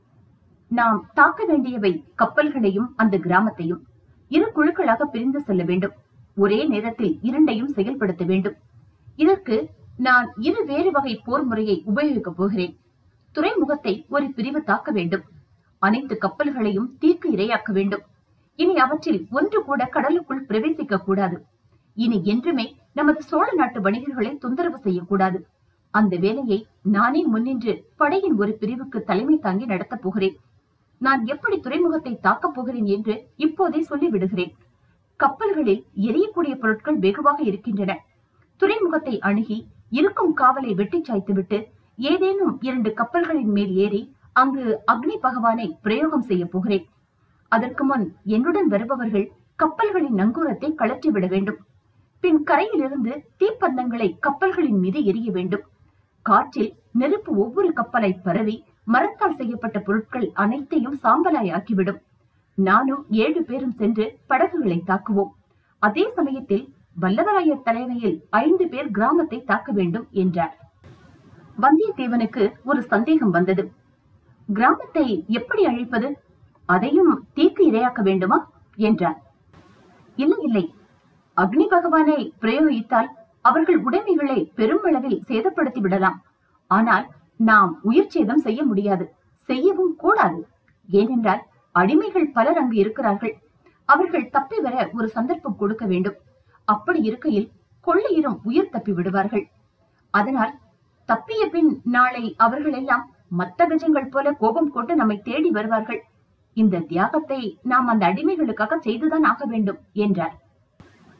நாம் தாக்க வேண்டியவை கப்பல்களையும் அந்த கிராமத்தையும் இரு குழுக்களாக பிரிந்து செல்ல வேண்டும் ஒரே நேரத்தில் இரண்டையும் செயல்படுத்த வேண்டும் இதற்கு நான் இரு வேறு வகை போர் முறையை உபயோகிக்கப் போகிறேன் துறைமுகத்தை ஒரு பிரிவு தாக்க வேண்டும் அனைத்து கப்பல்களையும் தீக்கு இரையாக்க வேண்டும் இனி அவற்றில் ஒன்று கூட கடலுக்குள் பிரவேசிக்க கூடாது இனி என்றுமே நமது சோழ நாட்டு வணிகர்களை தொந்தரவு செய்யக்கூடாது அந்த வேலையை நானே முன்னின்று படையின் ஒரு பிரிவுக்கு தலைமை தாங்கி நடத்தப் போகிறேன் நான் எப்படி துறைமுகத்தை தாக்கப் போகிறேன் என்று இப்போதே சொல்லிவிடுகிறேன் கப்பல்களில் எரியக்கூடிய பொருட்கள் வெகுவாக இருக்கின்றன துறைமுகத்தை அணுகி இருக்கும் காவலை வெட்டிச் சாய்த்துவிட்டு ஏதேனும் இரண்டு கப்பல்களின் மேல் ஏறி அங்கு அக்னி பகவானை பிரயோகம் செய்ய போகிறேன் அதற்கு முன் என்னுடன் வருபவர்கள் கப்பல்களின் நங்கூரத்தை கழற்றி விட வேண்டும் பின் கரையிலிருந்து தீப்பந்தங்களை கப்பல்களின் மீது எரிய வேண்டும் காற்றில் நெருப்பு ஒவ்வொரு கப்பலை பரவி மரத்தால் செய்யப்பட்ட பொருட்கள் அனைத்தையும் சாம்பலாய் ஆக்கிவிடும் நானும் ஏழு பேரும் சென்று படகுகளை தாக்குவோம் அதே சமயத்தில் வல்லவராயர் தலைமையில் ஐந்து பேர் கிராமத்தை தாக்க வேண்டும் என்றார் வந்தியத்தேவனுக்கு ஒரு சந்தேகம் வந்தது கிராமத்தை எப்படி அழிப்பது அதையும் தீக்கு இரையாக்க வேண்டுமா என்றார் இல்லை இல்லை அக்னி பகவானை பிரயோகித்தால் அவர்கள் உடைமைகளை பெருமளவில் சேதப்படுத்தி விடலாம் ஆனால் நாம் உயிர் சேதம் செய்ய முடியாது செய்யவும் கூடாது ஏனென்றால் அடிமைகள் பலர் அங்கு இருக்கிறார்கள் அவர்கள் தப்பி வர ஒரு சந்தர்ப்பம் கொடுக்க வேண்டும் அப்படி இருக்கையில் கொள்ளையரும் உயிர் தப்பி விடுவார்கள் அதனால் தப்பிய பின் நாளை அவர்கள் எல்லாம் மத்த கஜங்கள் போல கோபம் கொண்டு நம்மை தேடி வருவார்கள் இந்த தியாகத்தை நாம் அந்த அடிமைகளுக்காக செய்துதான் ஆக வேண்டும் என்றார்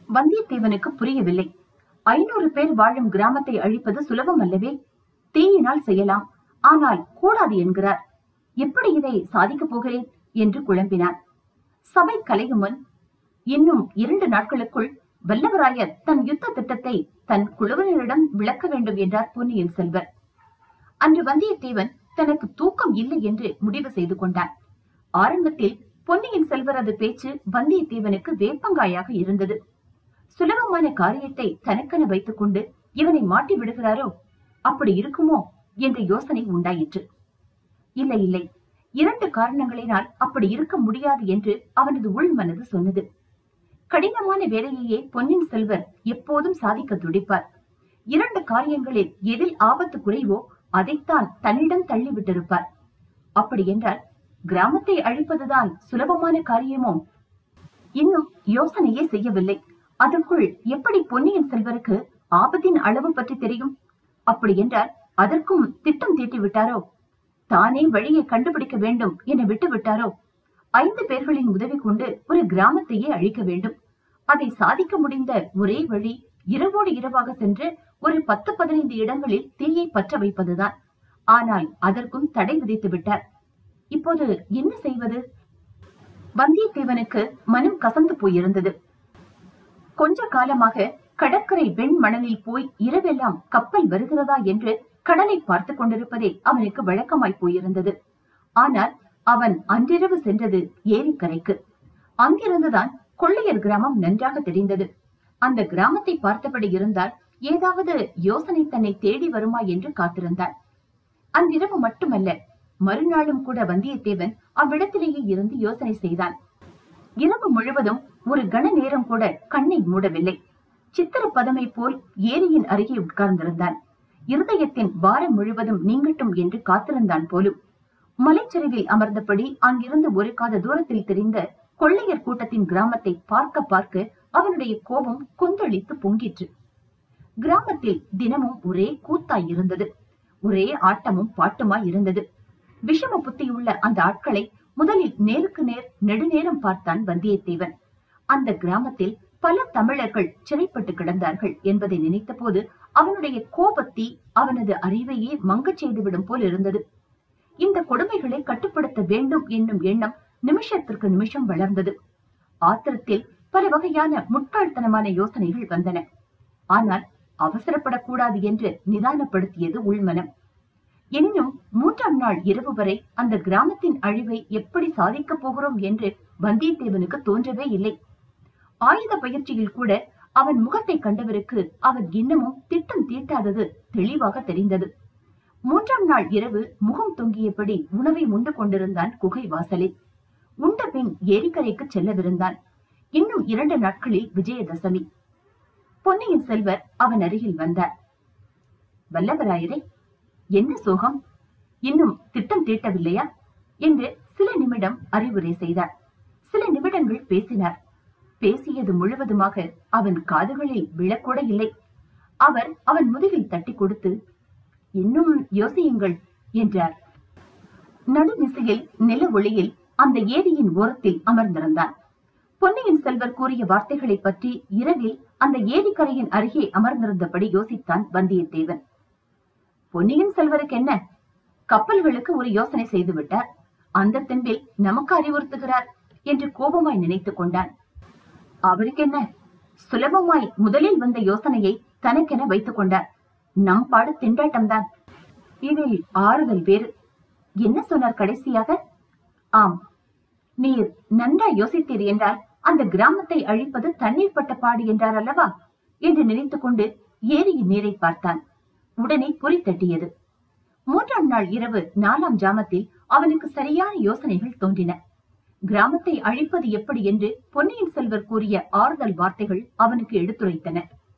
வந்தியத்தேவனுக்கு புரியவில்லை ஐநூறு பேர் வாழும் கிராமத்தை அழிப்பது சுலபம் அல்லவே தீயினால் செய்யலாம் ஆனால் கூடாது என்கிறார் எப்படி இதை சாதிக்கப் போகிறேன் என்று குழம்பினான் சபை கலையும் முன் இன்னும் இரண்டு நாட்களுக்குள் வல்லவராயர் தன் யுத்த திட்டத்தை தன் குழுவினரிடம் விளக்க வேண்டும் என்றார் பொன்னியின் செல்வர் அன்று வந்தியத்தேவன் தனக்கு தூக்கம் இல்லை என்று முடிவு செய்து கொண்டான் ஆரம்பத்தில் பொன்னியின் செல்வரது பேச்சு வந்தியத்தேவனுக்கு வேப்பங்காயாக இருந்தது சுலபமான காரியத்தை தனக்கென வைத்துக் கொண்டு இவனை மாட்டி விடுகிறாரோ அப்படி இருக்குமோ என்ற யோசனை உண்டாயிற்று இல்லை இல்லை இரண்டு காரணங்களினால் அப்படி இருக்க முடியாது என்று அவனது உள் மனது சொன்னது கடினமான வேலையையே பொன்னின் செல்வர் எப்போதும் சாதிக்க துடிப்பார் இரண்டு காரியங்களில் எதில் ஆபத்து குறைவோ அதைத்தான் தன்னிடம் தள்ளிவிட்டிருப்பார் அப்படி என்றால் கிராமத்தை அழிப்பதுதான் சுலபமான காரியமோ இன்னும் யோசனையே செய்யவில்லை அதற்குள் எப்படி பொன்னியின் செல்வருக்கு ஆபத்தின் அளவு பற்றி தெரியும் அப்படி என்றால் அதற்கும் திட்டம் தீட்டி விட்டாரோ தானே வழியை கண்டுபிடிக்க வேண்டும் என விட்டு விட்டாரோ ஐந்து பேர்களின் உதவி கொண்டு ஒரு கிராமத்தையே அழிக்க வேண்டும் அதை சாதிக்க முடிந்த ஒரே வழி இரவோடு இரவாக சென்று ஒரு பத்து பதினைந்து இடங்களில் தீயை பற்ற வைப்பதுதான் ஆனால் அதற்கும் தடை விதித்து விட்டார் இப்போது என்ன செய்வது வந்தியத்தேவனுக்கு மனம் கசந்து போயிருந்தது கொஞ்ச காலமாக கடற்கரை வெண் மணலில் போய் இரவெல்லாம் கப்பல் வருகிறதா என்று கடலை பார்த்து கொண்டிருப்பதே அவனுக்கு வழக்கமாய் போயிருந்தது ஆனால் அவன் அன்றிரவு சென்றது ஏரிக்கரைக்கு அங்கிருந்துதான் கொள்ளையர் கிராமம் நன்றாக தெரிந்தது அந்த கிராமத்தை பார்த்தபடி இருந்தால் ஏதாவது யோசனை தன்னை தேடி வருமா என்று காத்திருந்தான் அன்றிரவு மட்டுமல்ல மறுநாளும் கூட வந்தியத்தேவன் அவ்விடத்திலேயே இருந்து யோசனை செய்தான் இரவு முழுவதும் ஒரு கண நேரம் கூட கண்ணை மூடவில்லை சித்திர பதமை போல் ஏரியின் அருகே உட்கார்ந்திருந்தான் இருதயத்தின் பாரம் முழுவதும் நீங்கட்டும் என்று காத்திருந்தான் போலும் மலைச்சரிவில் அமர்ந்தபடி அங்கிருந்து ஒரு காத தூரத்தில் தெரிந்த கொள்ளையர் கூட்டத்தின் கிராமத்தை பார்க்க பார்க்க அவனுடைய கோபம் கொந்தளித்து பொங்கிற்று கிராமத்தில் தினமும் ஒரே கூத்தாய் இருந்தது ஒரே ஆட்டமும் பாட்டுமாய் இருந்தது விஷம புத்தியுள்ள அந்த ஆட்களை முதலில் நேருக்கு நேர் நெடுநேரம் பார்த்தான் வந்தியத்தேவன் அந்த கிராமத்தில் பல தமிழர்கள் சிறைப்பட்டு கிடந்தார்கள் என்பதை நினைத்தபோது அவனுடைய கோபத்தி அவனது அறிவையே மங்கச் செய்துவிடும் போல் இருந்தது இந்த கொடுமைகளை கட்டுப்படுத்த வேண்டும் என்னும் எண்ணம் நிமிஷத்திற்கு நிமிஷம் வளர்ந்தது ஆத்திரத்தில் பல வகையான முட்டாள்தனமான யோசனைகள் வந்தன ஆனால் அவசரப்படக்கூடாது என்று நிதானப்படுத்தியது உள்மனம் எனினும் மூன்றாம் நாள் இரவு வரை அந்த கிராமத்தின் அழிவை எப்படி சாதிக்கப் போகிறோம் என்று வந்தியத்தேவனுக்கு தோன்றவே இல்லை ஆயுத பயிற்சியில் கூட அவன் முகத்தை கண்டவருக்கு அவன் இன்னமும் திட்டம் தீட்டாதது தெளிவாக தெரிந்தது மூன்றாம் நாள் இரவு முகம் தொங்கியபடி உணவை உண்டு கொண்டிருந்தான் குகை வாசலில் உண்ட பின் ஏரிக்கரைக்கு செல்லவிருந்தான் இன்னும் இரண்டு நாட்களில் விஜயதசமி பொன்னியின் செல்வர் அவன் அருகில் வந்தார் வல்லவராயரே என்ன சோகம் இன்னும் திட்டம் தீட்டவில்லையா என்று சில நிமிடம் அறிவுரை செய்தார் சில நிமிடங்கள் பேசினார் பேசியது முழுவதுமாக அவன் காதுகளில் விழக்கூட இல்லை அவர் அவன் முதுகில் தட்டி கொடுத்து இன்னும் யோசியுங்கள் என்றார் நடுநிசையில் நில ஒளியில் அந்த ஏரியின் ஓரத்தில் அமர்ந்திருந்தான் பொன்னியின் செல்வர் கூறிய வார்த்தைகளை பற்றி இரவில் அந்த ஏரிக்கரையின் அருகே அமர்ந்திருந்தபடி யோசித்தான் வந்தியத்தேவன் பொன்னியின் செல்வருக்கு என்ன கப்பல்களுக்கு ஒரு யோசனை செய்து விட்டார் அந்த தெம்பில் நமக்கு அறிவுறுத்துகிறார் என்று கோபமாய் நினைத்துக் கொண்டான் அவருக்கு என்ன சுலபமாய் முதலில் வந்த யோசனையை தனக்கென வைத்துக் கொண்டார் நம் பாடு திண்டாட்டம்தான் இதில் ஆறுதல் வேறு என்ன சொன்னார் கடைசியாக ஆம் நீர் நன்றா யோசித்தீர் என்றால் அந்த கிராமத்தை அழிப்பது தண்ணீர் பட்ட பாடு என்றார் அல்லவா என்று நினைத்துக் கொண்டு ஏரியின் நீரை பார்த்தான் உடனே பொறி தட்டியது மூன்றாம் நாள் இரவு நாலாம் ஜாமத்தில் அவனுக்கு சரியான யோசனைகள் தோன்றின கிராமத்தை அழிப்பது எப்படி என்று பொன்னியின் செல்வர் கூறிய ஆறுதல் வார்த்தைகள் அவனுக்கு எடுத்துரைத்தன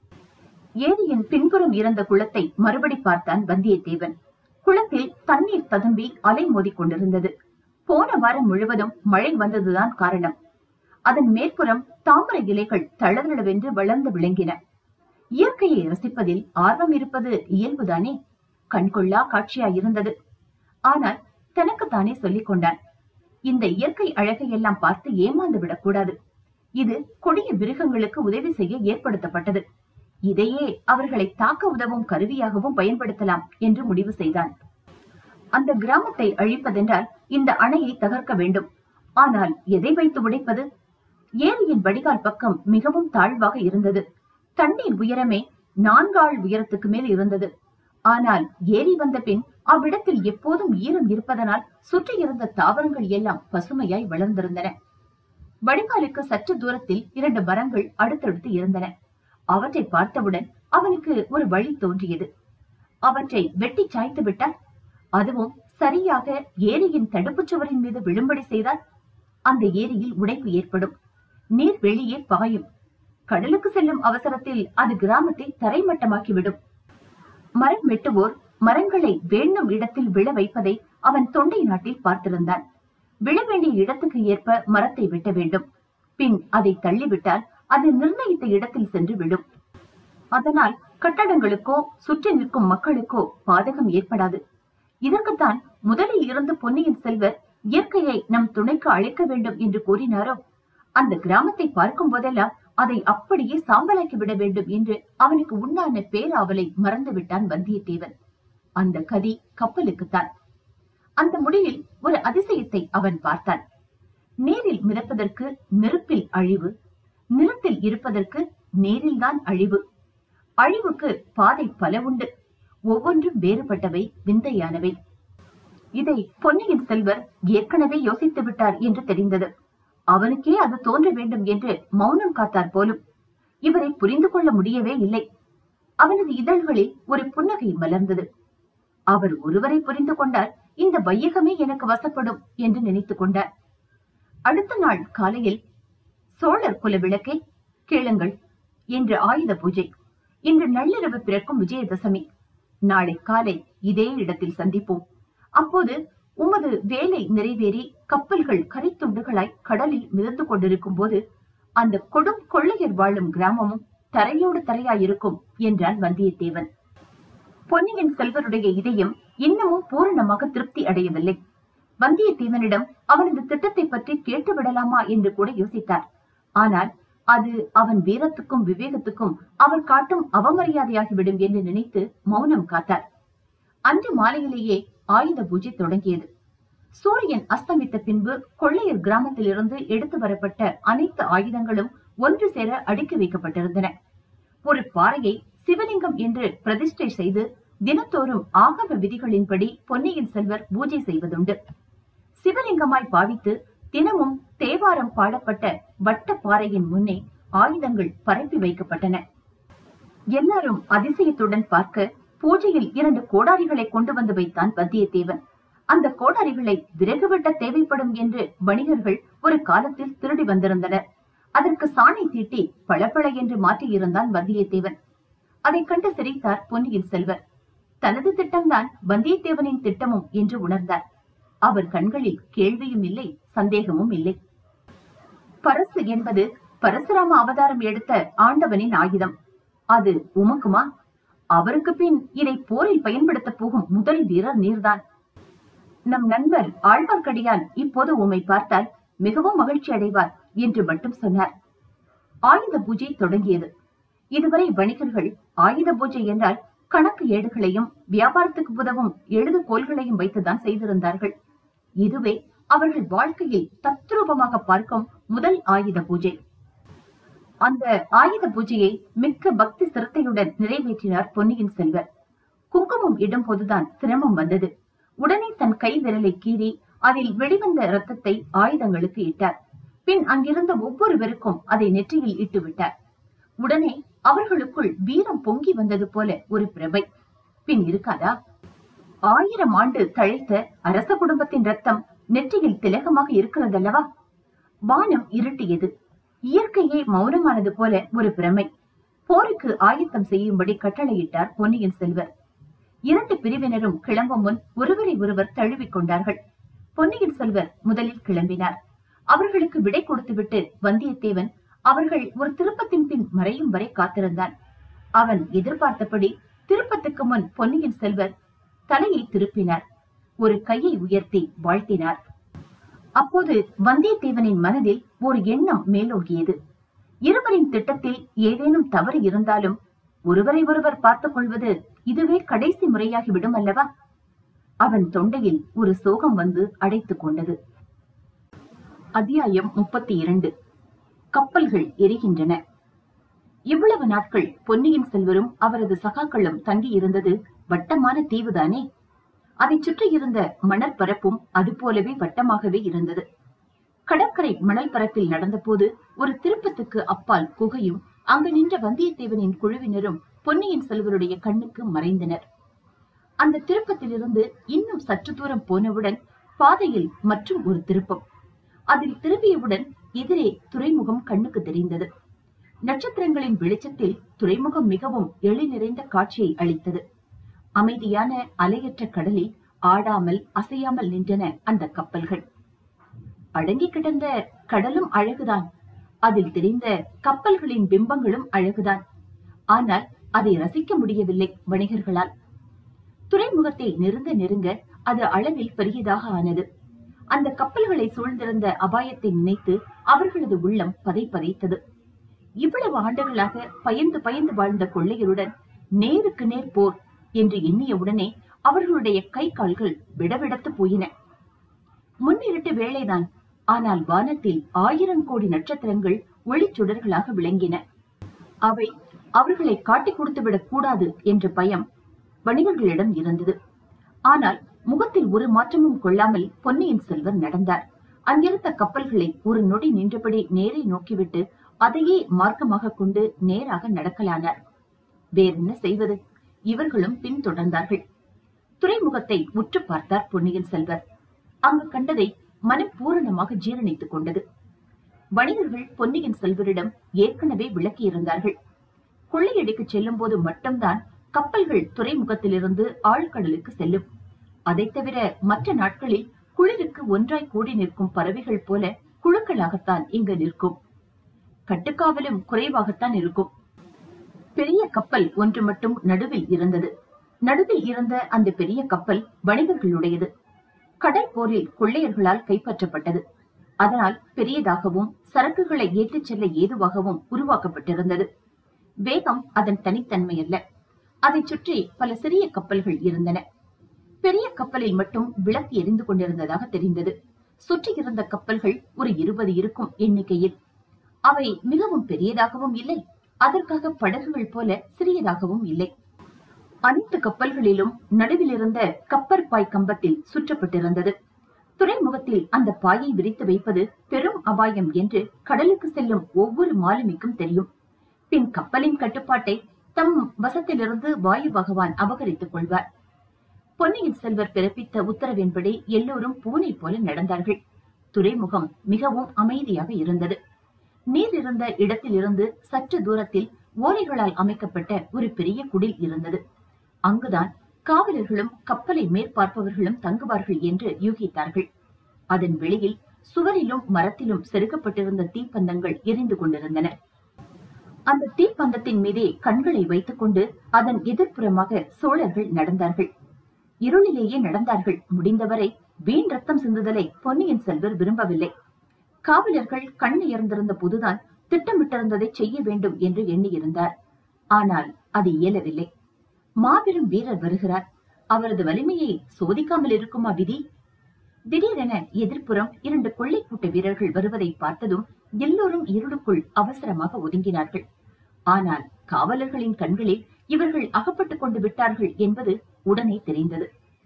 ஏரியின் பின்புறம் இருந்த குளத்தை மறுபடி பார்த்தான் வந்தியத்தேவன் குளத்தில் தண்ணீர் ததும்பி அலை மோதிக் கொண்டிருந்தது போன வாரம் முழுவதும் மழை வந்ததுதான் காரணம் அதன் மேற்புறம் தாமரை இலைகள் தளதளவென்று வளர்ந்து விளங்கின இயற்கையை ரசிப்பதில் ஆர்வம் இருப்பது இயல்புதானே கண்கொள்ளா காட்சியாய் இருந்தது ஆனால் தனக்குத்தானே சொல்லிக் கொண்டான் இந்த இயற்கை அழகை எல்லாம் பார்த்து ஏமாந்து விடக்கூடாது இது கொடிய மிருகங்களுக்கு உதவி செய்ய ஏற்படுத்தப்பட்டது இதையே அவர்களை தாக்க உதவும் கருவியாகவும் பயன்படுத்தலாம் என்று முடிவு செய்தான் அந்த கிராமத்தை அழிப்பதென்றால் இந்த அணையை தகர்க்க வேண்டும் ஆனால் எதை வைத்து உடைப்பது ஏரியின் வடிகால் பக்கம் மிகவும் தாழ்வாக இருந்தது தண்ணீர் உயரமே நான்காள் உயரத்துக்கு மேல் இருந்தது ஆனால் ஏரி வந்த பின் அவ்விடத்தில் எப்போதும் ஈரம் இருப்பதனால் சுற்றி இருந்த தாவரங்கள் எல்லாம் பசுமையாய் வளர்ந்திருந்தன வடிகாலுக்கு சற்று தூரத்தில் இரண்டு மரங்கள் அடுத்தடுத்து இருந்தன அவற்றை பார்த்தவுடன் அவனுக்கு ஒரு வழி தோன்றியது அவற்றை வெட்டி சாய்த்து விட்டால் அதுவும் சரியாக ஏரியின் தடுப்புச் சுவரின் மீது விழும்படி செய்தால் அந்த ஏரியில் உடைப்பு ஏற்படும் நீர் வெளியே பாயும் கடலுக்கு செல்லும் அவசரத்தில் அது கிராமத்தை தரைமட்டமாக்கிவிடும் மரம் வெட்டுவோர் மரங்களை வேண்டும் இடத்தில் விழ வைப்பதை அவன் தொண்டை நாட்டில் பார்த்திருந்தான் விழ வேண்டிய இடத்துக்கு ஏற்ப மரத்தை வெட்ட வேண்டும் பின் அதை தள்ளிவிட்டால் அது நிர்ணயித்த இடத்தில் சென்று விடும் அதனால் கட்டடங்களுக்கோ சுற்றி நிற்கும் மக்களுக்கோ பாதகம் ஏற்படாது இதற்குத்தான் முதலில் இருந்து பொன்னியின் செல்வர் இயற்கையை நம் துணைக்கு அழைக்க வேண்டும் என்று கூறினாரோ அந்த கிராமத்தை பார்க்கும் போதெல்லாம் அதை அப்படியே சாம்பலாக்கி விட வேண்டும் என்று அவனுக்கு உண்டான பேராவலை மறந்து விட்டான் வந்தியத்தேவன் அந்த கதி கப்பலுக்குத்தான் அந்த முடிவில் ஒரு அதிசயத்தை அவன் பார்த்தான் நீரில் மிதப்பதற்கு நெருப்பில் அழிவு நிலத்தில் இருப்பதற்கு நேரில்தான் அழிவு அழிவுக்கு பாதை பல உண்டு ஒவ்வொன்றும் வேறுபட்டவை விந்தையானவை இதை பொன்னியின் செல்வர் ஏற்கனவே யோசித்து விட்டார் என்று தெரிந்தது அவனுக்கே அது தோன்ற வேண்டும் என்று மௌனம் காத்தார் போலும் இவரை புரிந்து கொள்ள முடியவே இல்லை அவனது இதழ்களில் ஒரு புன்னகை மலர்ந்தது அவர் ஒருவரை புரிந்து கொண்டால் இந்த வையகமே எனக்கு வசப்படும் என்று நினைத்துக் கொண்டார் அடுத்த நாள் காலையில் சோழர் குல விளக்கை கேளுங்கள் இன்று ஆயுத பூஜை இன்று நள்ளிரவு பிறக்கும் விஜயதசமி நாளை காலை இதே இடத்தில் சந்திப்போம் அப்போது உமது வேலை நிறைவேறி கப்பல்கள் கரித்துண்டுகளாய் கடலில் மிதந்து கொண்டிருக்கும் போது அந்த கொடும் கொள்ளையர் வாழும் கிராமமும் தரையோடு தரையாயிருக்கும் என்றான் வந்தியத்தேவன் பொன்னியின் செல்வருடைய இதயம் இன்னமும் பூரணமாக திருப்தி அடையவில்லை வந்தியத்தேவனிடம் அவனது திட்டத்தை பற்றி கேட்டு விடலாமா என்று கூட யோசித்தார் ஆனால் அது அவன் வீரத்துக்கும் விவேகத்துக்கும் அவர் காட்டும் அவமரியாதையாகிவிடும் என்று நினைத்து மௌனம் காத்தார் அன்று மாலையிலேயே ஆயுத பூஜை தொடங்கியது சூரியன் அஸ்தமித்த பின்பு கொள்ளையர் கிராமத்திலிருந்து எடுத்து வரப்பட்ட அனைத்து ஆயுதங்களும் ஒன்று சேர அடுக்கி வைக்கப்பட்டிருந்தன ஒரு பாறையை சிவலிங்கம் என்று பிரதிஷ்டை செய்து தினத்தோறும் ஆகம விதிகளின்படி பொன்னியின் செல்வர் பூஜை செய்வதுண்டு சிவலிங்கமாய் பாவித்து தினமும் தேவாரம் பாடப்பட்ட வட்ட பாறையின் முன்னே ஆயுதங்கள் பரப்பி வைக்கப்பட்டன எல்லாரும் அதிசயத்துடன் பார்க்க பூஜையில் இரண்டு கோடாரிகளை கொண்டு வந்து வைத்தான் வந்தியத்தேவன் அந்த கோடாரிகளை விறகு வெட்ட தேவைப்படும் என்று வணிகர்கள் ஒரு காலத்தில் திருடி வந்திருந்தனர் அதற்கு சாணி தீட்டி பளபள என்று மாற்றியிருந்தான் வந்தியத்தேவன் அதைக் கண்டு சிரித்தார் பொன்னியின் செல்வர் தனது திட்டம்தான் வந்தியத்தேவனின் திட்டமும் என்று உணர்ந்தார் அவர் கண்களில் கேள்வியும் இல்லை சந்தேகமும் இல்லை பரசு என்பது பரசுராம அவதாரம் எடுத்த ஆண்டவனின் ஆயுதம் அது உமக்குமா அவருக்கு பின் இதை போரில் பயன்படுத்த போகும் முதல் வீரர் நீர்தான் நம் நண்பர் ஆழ்வார்க்கடியான் இப்போது உம்மை பார்த்தால் மிகவும் மகிழ்ச்சி அடைவார் என்று மட்டும் சொன்னார் ஆயுத பூஜை தொடங்கியது இதுவரை வணிகர்கள் ஆயுத பூஜை என்றால் கணக்கு ஏடுகளையும் வியாபாரத்துக்கு உதவும் எழுதுகோல்களையும் வைத்துதான் செய்திருந்தார்கள் இதுவே அவர்கள் வாழ்க்கையில் தத்ரூபமாக பார்க்கும் முதல் ஆயுத பூஜை அந்த ஆயுத பூஜையை மிக்க பக்தி சிரத்தையுடன் நிறைவேற்றினார் பொன்னியின் செல்வர் குங்குமம் இடும் போதுதான் சிரமம் வந்தது உடனே தன் கை விரலை கீறி அதில் வெளிவந்த இரத்தத்தை ஆயுதங்களுக்கு இட்டார் பின் அங்கிருந்த ஒவ்வொருவருக்கும் அதை நெற்றியில் இட்டு விட்டார் உடனே அவர்களுக்குள் வீரம் பொங்கி வந்தது போல ஒரு பிரபை பின் இருக்காதா ஆயிரம் ஆண்டு தழைத்த அரச குடும்பத்தின் ரத்தம் நெற்றியில் திலகமாக இருக்கிறதல்லவா வானம் இருட்டியது இயற்கையே மௌனமானது போல ஒரு பிரமை போருக்கு ஆயத்தம் செய்யும்படி கட்டளையிட்டார் பொன்னியின் செல்வர் இரண்டு பிரிவினரும் கிளம்பும் முன் ஒருவரை ஒருவர் தழுவிக் கொண்டார்கள் பொன்னியின் செல்வர் முதலில் கிளம்பினார் அவர்களுக்கு விடை கொடுத்துவிட்டு வந்தியத்தேவன் அவர்கள் ஒரு திருப்பத்தின் பின் மறையும் வரை காத்திருந்தான் அவன் எதிர்பார்த்தபடி திருப்பத்துக்கு முன் பொன்னியின் செல்வர் தலையை திருப்பினார் ஒரு கையை உயர்த்தி வாழ்த்தினார் அப்போது வந்தியத்தேவனின் மனதில் ஒரு எண்ணம் மேலோங்கியது இருவரின் திட்டத்தில் ஏதேனும் தவறு இருந்தாலும் ஒருவரை ஒருவர் பார்த்துக் கொள்வது இதுவே கடைசி முறையாகிவிடும் அல்லவா அவன் தொண்டையில் ஒரு சோகம் வந்து அடைத்துக் கொண்டது அத்தியாயம் முப்பத்தி இரண்டு கப்பல்கள் எரிகின்றன இவ்வளவு நாட்கள் பொன்னியின் செல்வரும் அவரது சகாக்களும் தங்கியிருந்தது வட்டமான தீவுதானே அதைச் சுற்றி இருந்த மணல் பரப்பும் அதுபோலவே வட்டமாகவே இருந்தது கடற்கரை மணல் பரப்பில் நடந்தபோது ஒரு திருப்பத்துக்கு அப்பால் குகையும் அங்கு நின்ற வந்தியத்தேவனின் குழுவினரும் பொன்னியின் செல்வருடைய கண்ணுக்கு மறைந்தனர் அந்த திருப்பத்திலிருந்து இன்னும் சற்று தூரம் போனவுடன் பாதையில் மற்றும் ஒரு திருப்பம் அதில் திரும்பியவுடன் எதிரே துறைமுகம் கண்ணுக்கு தெரிந்தது நட்சத்திரங்களின் வெளிச்சத்தில் துறைமுகம் மிகவும் எழி நிறைந்த காட்சியை அளித்தது அமைதியான அலையற்ற கடலில் ஆடாமல் அசையாமல் நின்றன அந்த கப்பல்கள் அடங்கி கிடந்த கடலும் அழகுதான் அதில் தெரிந்த கப்பல்களின் பிம்பங்களும் அழகுதான் ஆனால் அதை ரசிக்க முடியவில்லை வணிகர்களால் துறைமுகத்தை நெருங்க நெருங்க அது அளவில் பெரியதாக ஆனது அந்த கப்பல்களை சூழ்ந்திருந்த அபாயத்தை நினைத்து அவர்களது உள்ளம் பதை பதைத்தது இவ்வளவு ஆண்டுகளாக பயந்து பயந்து வாழ்ந்த கொள்ளையருடன் நேருக்கு நேர் போர் என்று எண்ணிய உடனே அவர்களுடைய கை கால்கள் விடவிடத்து போயின முன்னிருட்டு வேளைதான் ஆனால் வானத்தில் ஆயிரம் கோடி நட்சத்திரங்கள் ஒளிச்சுடர்களாக விளங்கின அவை அவர்களை காட்டிக் கொடுத்துவிடக் கூடாது என்ற பயம் வணிகர்களிடம் இருந்தது ஆனால் முகத்தில் ஒரு மாற்றமும் கொள்ளாமல் பொன்னியின் செல்வர் நடந்தார் அங்கிருந்த கப்பல்களை ஒரு நொடி நின்றபடி நேரே நோக்கிவிட்டு அதையே மார்க்கமாக கொண்டு நேராக நடக்கலானார் வேறென்ன செய்வது இவர்களும் பின்தொடர்ந்தார்கள் துறைமுகத்தை உற்று பார்த்தார் பொன்னியின் செல்வர் அங்கு கண்டதை மனம் பூரணமாக ஜீரணித்துக் கொண்டது வணிகர்கள் பொன்னியின் செல்வரிடம் ஏற்கனவே விளக்கியிருந்தார்கள் கொள்ளையடிக்கு செல்லும் போது மட்டும்தான் கப்பல்கள் துறைமுகத்திலிருந்து ஆழ்கடலுக்கு செல்லும் அதைத் தவிர மற்ற நாட்களில் குளிருக்கு ஒன்றாய் கூடி நிற்கும் பறவைகள் போல குழுக்களாகத்தான் இங்கு நிற்கும் கட்டுக்காவலும் குறைவாகத்தான் இருக்கும் பெரிய கப்பல் ஒன்று மட்டும் நடுவில் இருந்தது நடுவில் இருந்த அந்த பெரிய கப்பல் வணிகர்களுடையது கடல் போரில் கொள்ளையர்களால் கைப்பற்றப்பட்டது அதனால் பெரியதாகவும் சரக்குகளை ஏற்றிச் செல்ல ஏதுவாகவும் உருவாக்கப்பட்டிருந்தது வேகம் அதன் தனித்தன்மை அல்ல அதைச் சுற்றி பல சிறிய கப்பல்கள் இருந்தன பெரிய கப்பலில் மட்டும் விளக்கு எரிந்து கொண்டிருந்ததாக தெரிந்தது சுற்றி இருந்த கப்பல்கள் ஒரு இருபது இருக்கும் எண்ணிக்கையில் அவை மிகவும் பெரியதாகவும் இல்லை அதற்காக படகுகள் போல சிறியதாகவும் இல்லை அனைத்து கப்பல்களிலும் நடுவில் இருந்த கப்பர் பாய் கம்பத்தில் சுற்றப்பட்டிருந்தது துறைமுகத்தில் அந்த பாயை விரித்து வைப்பது பெரும் அபாயம் என்று கடலுக்கு செல்லும் ஒவ்வொரு மாலுமிக்கும் தெரியும் பின் கப்பலின் கட்டுப்பாட்டை தம் வசத்திலிருந்து வாயு பகவான் அபகரித்துக் கொள்வார் பொன்னியின் செல்வர் பிறப்பித்த உத்தரவின்படி எல்லோரும் பூனை போல நடந்தார்கள் துறைமுகம் மிகவும் அமைதியாக இருந்தது நீர் இருந்த இடத்திலிருந்து சற்று தூரத்தில் ஓலைகளால் அமைக்கப்பட்ட ஒரு பெரிய குடில் இருந்தது அங்குதான் காவலர்களும் கப்பலை மேற்பார்ப்பவர்களும் தங்குவார்கள் என்று யூகித்தார்கள் அதன் வெளியில் சுவரிலும் மரத்திலும் செருக்கப்பட்டிருந்த தீப்பந்தங்கள் எரிந்து கொண்டிருந்தன அந்த தீப்பந்தத்தின் மீதே கண்களை வைத்துக் கொண்டு அதன் எதிர்ப்புறமாக சோழர்கள் நடந்தார்கள் இருளிலேயே நடந்தார்கள் முடிந்தவரை வீண் ரத்தம் சிந்துதலை பொன்னியின் செல்வர் விரும்பவில்லை காவலர்கள் கண் உயர்ந்திருந்த போதுதான் திட்டமிட்டிருந்ததை செய்ய வேண்டும் என்று எண்ணியிருந்தார் ஆனால் அது இயலவில்லை மாபெரும் வீரர் வருகிறார் அவரது வலிமையை சோதிக்காமல் இருக்குமா விதி திடீரென எதிர்ப்புறம் இரண்டு கொள்ளை கூட்ட வீரர்கள் வருவதை பார்த்ததும் எல்லோரும் இருளுக்குள் அவசரமாக ஒதுங்கினார்கள் ஆனால் காவலர்களின் கண்களில் இவர்கள் அகப்பட்டுக் கொண்டு விட்டார்கள் என்பது உடனே தெரிந்தது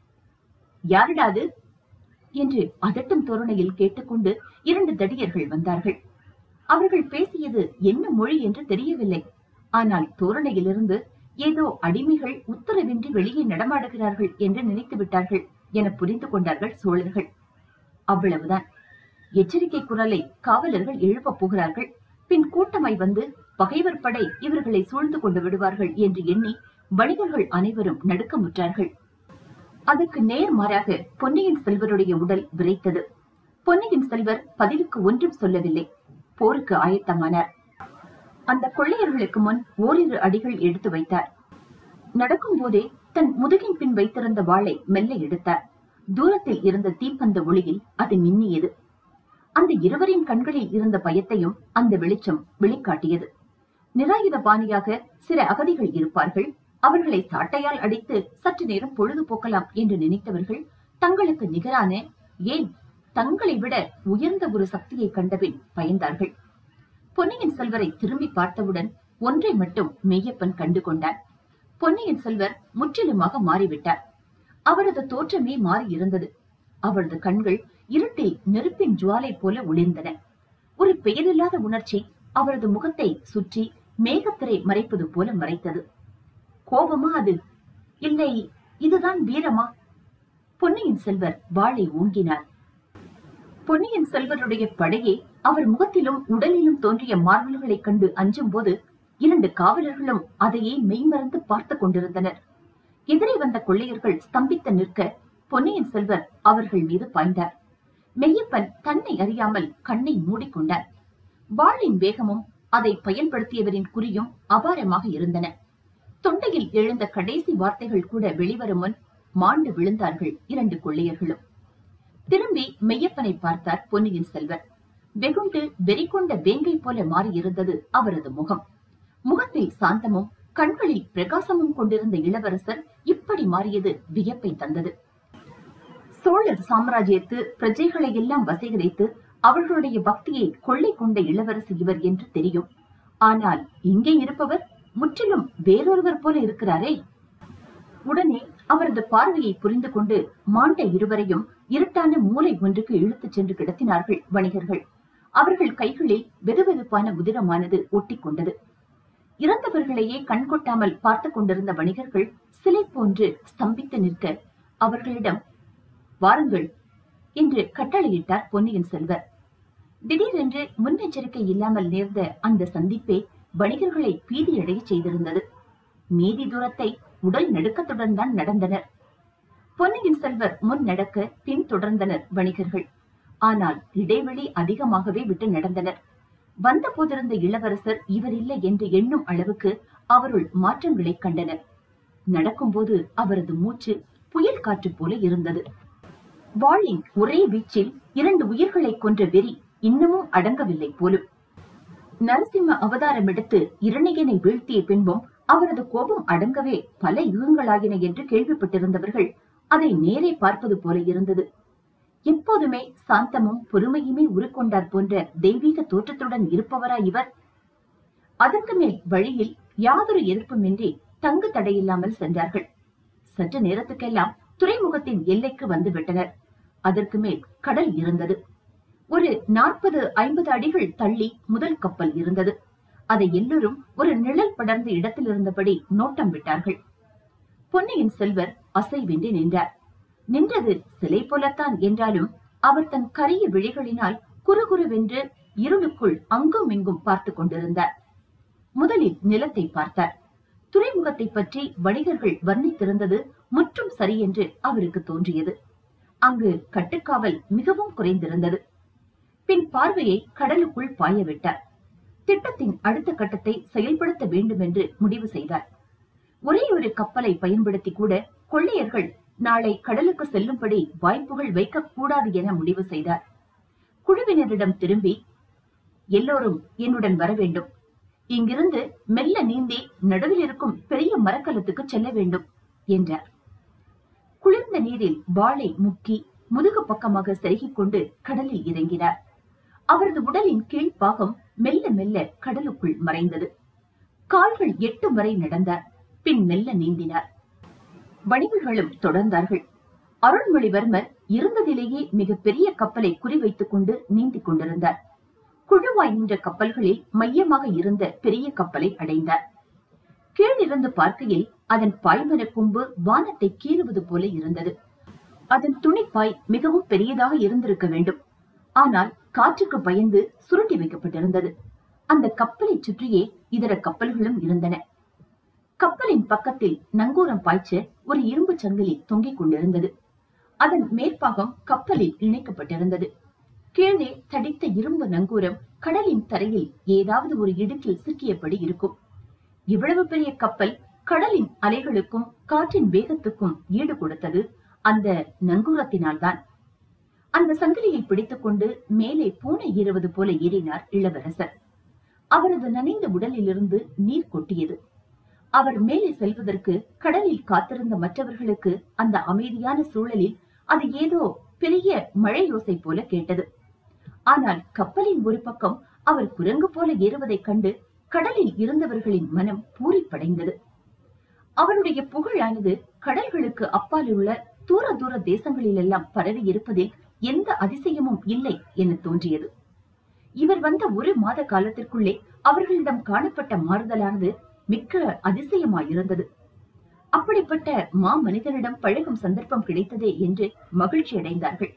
யாரிடாது என்று அதட்டும் தோரணையில் கேட்டுக்கொண்டு இரண்டு தடியர்கள் வந்தார்கள் அவர்கள் பேசியது என்ன மொழி என்று தெரியவில்லை ஆனால் தோரணையிலிருந்து ஏதோ அடிமைகள் உத்தரவின்றி வெளியே நடமாடுகிறார்கள் என்று நினைத்து விட்டார்கள் என புரிந்து கொண்டார்கள் சோழர்கள் அவ்வளவுதான் எச்சரிக்கை குரலை காவலர்கள் எழுப்பப் போகிறார்கள் பின் கூட்டமாய் வந்து பகைவர் படை இவர்களை சூழ்ந்து கொண்டு விடுவார்கள் என்று எண்ணி வணிகர்கள் அனைவரும் நடுக்கமுற்றார்கள் அதற்கு நேர்மாறாக பொன்னியின் செல்வருடைய உடல் விரைத்தது பொன்னியின் செல்வர் பதிலுக்கு ஒன்றும் சொல்லவில்லை போருக்கு ஆயத்தமானார் அந்த கொள்ளையர்களுக்கு முன் ஓரிரு அடிகள் எடுத்து வைத்தார் நடக்கும் போதே தன் முதுகின் பின் வைத்திருந்த வாளை மெல்ல எடுத்தார் தூரத்தில் இருந்த தீப்பந்த ஒளியில் அது மின்னியது அந்த இருவரின் கண்களில் இருந்த பயத்தையும் அந்த வெளிச்சம் வெளிக்காட்டியது நிராயுத பாணியாக சில அகதிகள் இருப்பார்கள் அவர்களை சாட்டையால் அடித்து சற்று நேரம் பொழுது போக்கலாம் என்று நினைத்தவர்கள் தங்களுக்கு நிகரான ஏன் தங்களை விட உயர்ந்த ஒரு சக்தியை கண்டபின் பயந்தார்கள் பொன்னியின் செல்வரை திரும்பி பார்த்தவுடன் ஒன்றை மட்டும் மெய்யப்பன் கண்டு கொண்டார் பொன்னியின் செல்வர் முற்றிலுமாக மாறிவிட்டார் அவரது தோற்றமே மாறி இருந்தது அவரது கண்கள் இருட்டில் நெருப்பின் ஜுவாலை போல ஒளிர்ந்தன ஒரு பெயரில்லாத உணர்ச்சி அவரது முகத்தை சுற்றி மேகத்திரை மறைப்பது போல மறைத்தது கோபமா அது இல்லை இதுதான் வீரமா பொன்னியின் செல்வர் வாளை ஓங்கினார் பொன்னியின் செல்வருடைய படையே அவர் முகத்திலும் உடலிலும் தோன்றிய மார்பல்களைக் கண்டு அஞ்சும் போது இரண்டு காவலர்களும் அதையே மெய்மறந்து பார்த்துக் கொண்டிருந்தனர் எதிரே வந்த கொள்ளையர்கள் ஸ்தம்பித்து நிற்க பொன்னியின் செல்வர் அவர்கள் மீது பாய்ந்தார் மெய்யப்பன் தன்னை அறியாமல் கண்ணை மூடிக்கொண்டார் வாளின் வேகமும் அதை பயன்படுத்தியவரின் குறியும் அபாரமாக இருந்தன தொண்டையில் எழுந்த கடைசி வார்த்தைகள் கூட வெளிவரும் முன் மாண்டு விழுந்தார்கள் இரண்டு கொள்ளையர்களும் திரும்பி மெய்யப்பனை பார்த்தார் பொன்னியின் செல்வர் வெகுண்டு வெறிகொண்ட வேங்கை போல மாறியிருந்தது அவரது முகம் முகத்தில் சாந்தமும் கண்களில் பிரகாசமும் கொண்டிருந்த இளவரசர் இப்படி மாறியது வியப்பை தந்தது சோழர் சாம்ராஜ்யத்து பிரஜைகளை எல்லாம் வசீகரித்து அவர்களுடைய பக்தியை கொள்ளை கொண்ட இளவரசி இவர் என்று தெரியும் ஆனால் இங்கே இருப்பவர் முற்றிலும் வேறொருவர் போல இருக்கிறாரே உடனே அவரது பார்வையை புரிந்து கொண்டு மாண்ட இருவரையும் இருட்டான மூலை ஒன்றுக்கு இழுத்துச் சென்று கிடத்தினார்கள் வணிகர்கள் அவர்கள் கைகளில் வெதுவெதுப்பான உதிரமானது ஒட்டிக் கொண்டது இறந்தவர்களையே கண்கொட்டாமல் பார்த்து கொண்டிருந்த வணிகர்கள் சிலை போன்று ஸ்தம்பித்து நிற்க அவர்களிடம் வாருங்கள் என்று கட்டளையிட்டார் பொன்னியின் செல்வர் திடீரென்று முன்னெச்சரிக்கை இல்லாமல் நேர்ந்த அந்த சந்திப்பே வணிகர்களை பீதியடைய செய்திருந்தது மீதி தூரத்தை உடல் நடுக்கத்துடன் தான் நடந்தனர் பொன்னியின் செல்வர் முன் நடக்க பின் தொடர்ந்தனர் வணிகர்கள் ஆனால் இடைவெளி அதிகமாகவே விட்டு நடந்தனர் வந்த போதிருந்த இளவரசர் இவர் இல்லை என்று எண்ணும் அளவுக்கு அவருள் மாற்றங்களை கண்டனர் நடக்கும்போது அவரது மூச்சு புயல் காற்று போல இருந்தது வாளின் ஒரே வீச்சில் இரண்டு உயிர்களை கொன்ற வெறி இன்னமும் அடங்கவில்லை போலும் நரசிம்ம அவதாரம் எடுத்து இரணியனை வீழ்த்திய பின்பும் அவரது கோபம் அடங்கவே பல யுகங்களாகின என்று கேள்விப்பட்டிருந்தவர்கள் அதை நேரே பார்ப்பது போல இருந்தது எப்போதுமே சாந்தமும் பொறுமையுமே உருக்கொண்டார் போன்ற தெய்வீக தோற்றத்துடன் இருப்பவரா இவர் அதற்கு மேல் வழியில் யாதொரு எதிர்ப்புமின்றி தங்கு தடையில்லாமல் சென்றார்கள் சற்று நேரத்துக்கெல்லாம் துறைமுகத்தின் எல்லைக்கு வந்து விட்டனர் அதற்கு மேல் கடல் இருந்தது ஒரு நாற்பது ஐம்பது அடிகள் தள்ளி முதல் கப்பல் இருந்தது அதை எல்லோரும் ஒரு நிழல் படர்ந்த இடத்தில் இருந்தபடி நோட்டம் விட்டார்கள் பொன்னியின் செல்வர் அசைவின்றி நின்றார் நின்றது சிலை போலத்தான் என்றாலும் அவர் தன் கரிய விழிகளினால் குறுகுறுவென்று இருளுக்குள் அங்கும் இங்கும் பார்த்து கொண்டிருந்தார் முதலில் நிலத்தை பார்த்தார் துறைமுகத்தை பற்றி வணிகர்கள் வர்ணித்திருந்தது முற்றும் சரியென்று அவருக்கு தோன்றியது அங்கு கட்டுக்காவல் மிகவும் குறைந்திருந்தது பின் பார்வையை கடலுக்குள் பாய விட்டார் திட்டத்தின் அடுத்த கட்டத்தை செயல்படுத்த வேண்டும் என்று முடிவு செய்தார் ஒரே ஒரு கப்பலை பயன்படுத்தி கூட கொள்ளையர்கள் நாளை கடலுக்கு செல்லும்படி வாய்ப்புகள் வைக்கக்கூடாது என முடிவு செய்தார் குழுவினரிடம் திரும்பி எல்லோரும் என்னுடன் வர வேண்டும் இங்கிருந்து மெல்ல நீந்தி நடுவில் இருக்கும் பெரிய மரக்கலத்துக்கு செல்ல வேண்டும் என்றார் குளிர்ந்த நீரில் வாளை முக்கி முதுகு பக்கமாக செருகிக் கொண்டு கடலில் இறங்கினார் அவரது உடலின் கீழ்ப்பாகம் மெல்ல மெல்ல கடலுக்குள் மறைந்தது கால்கள் எட்டும் வரை நடந்தார் பின் மெல்ல நீந்தினார் வணிகர்களும் தொடர்ந்தார்கள் அருள்மொழிவர்மர் இருந்ததிலேயே மிக பெரிய கப்பலை குறிவைத்துக் கொண்டு நீந்திக் கொண்டிருந்தார் குழுவாய் நின்ற கப்பல்களில் மையமாக இருந்த பெரிய கப்பலை அடைந்தார் கீழிருந்து பார்க்கையில் அதன் பாய்மர கொம்பு வானத்தை கீறுவது போல இருந்தது அதன் துணிப்பாய் மிகவும் பெரியதாக இருந்திருக்க வேண்டும் ஆனால் காற்றுக்கு பயந்து சுருட்டி வைக்கப்பட்டிருந்தது அந்த கப்பலை சுற்றியே இதர கப்பல்களும் இருந்தன கப்பலின் பக்கத்தில் நங்கூரம் பாய்ச்ச ஒரு இரும்பு சங்கிலி தொங்கிக் கொண்டிருந்தது அதன் மேற்பாகம் கப்பலில் இணைக்கப்பட்டிருந்தது கீழே தடித்த இரும்பு நங்கூரம் கடலின் தரையில் ஏதாவது ஒரு இடுக்கில் சிக்கியபடி இருக்கும் இவ்வளவு பெரிய கப்பல் கடலின் அலைகளுக்கும் காற்றின் வேகத்துக்கும் ஈடு கொடுத்தது அந்த நங்கூரத்தினால்தான் அந்த சங்கிலியை பிடித்துக்கொண்டு மேலே பூனை ஏறுவது போல ஏறினார் இளவரசர் அவரது நனைந்த உடலிலிருந்து நீர் கொட்டியது அவர் மேலே செல்வதற்கு கடலில் காத்திருந்த மற்றவர்களுக்கு அந்த அமைதியான சூழலில் அது ஏதோ பெரிய மழையோசை போல கேட்டது ஆனால் கப்பலின் ஒரு பக்கம் அவர் குரங்கு போல ஏறுவதைக் கண்டு கடலில் இருந்தவர்களின் மனம் பூரிப்படைந்தது அவருடைய புகழானது கடல்களுக்கு அப்பால் உள்ள தூர தூர தேசங்களிலெல்லாம் பரவி இருப்பதில் எந்த அதிசயமும் இல்லை என தோன்றியது இவர் வந்த ஒரு மாத காலத்திற்குள்ளே அவர்களிடம் காணப்பட்ட மாறுதலானது மிக்க அதிசயமாயிருந்தது அப்படிப்பட்ட மா மனிதனிடம் பழகும் சந்தர்ப்பம் கிடைத்ததே என்று மகிழ்ச்சி அடைந்தார்கள்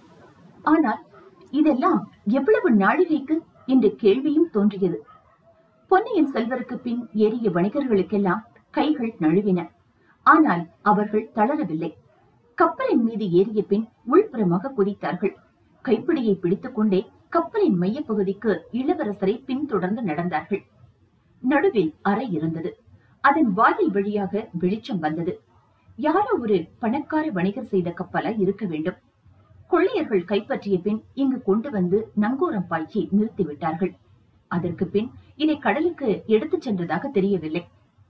ஆனால் இதெல்லாம் எவ்வளவு நாழிகைக்கு என்ற கேள்வியும் தோன்றியது பொன்னியின் செல்வருக்கு பின் ஏறிய வணிகர்களுக்கெல்லாம் கைகள் நழுவின ஆனால் அவர்கள் தளரவில்லை கப்பலின் மீது ஏறிய பின் உள்புறமாக குதித்தார்கள் கைப்பிடியை பிடித்துக் கொண்டே கப்பலின் மையப்பகுதிக்கு இளவரசரை பின்தொடர்ந்து நடந்தார்கள் நடுவில் அறை இருந்தது அதன் வாயில் வழியாக வெளிச்சம் வந்தது யாரோ ஒரு பணக்கார வணிகர் செய்த கப்பலாய் இருக்க வேண்டும் கொள்ளையர்கள் கைப்பற்றிய பின் இங்கு கொண்டு வந்து நங்கூரம் பாய்ச்சி நிறுத்திவிட்டார்கள் அதற்கு பின் இதை கடலுக்கு எடுத்துச் சென்றதாக தெரியவில்லை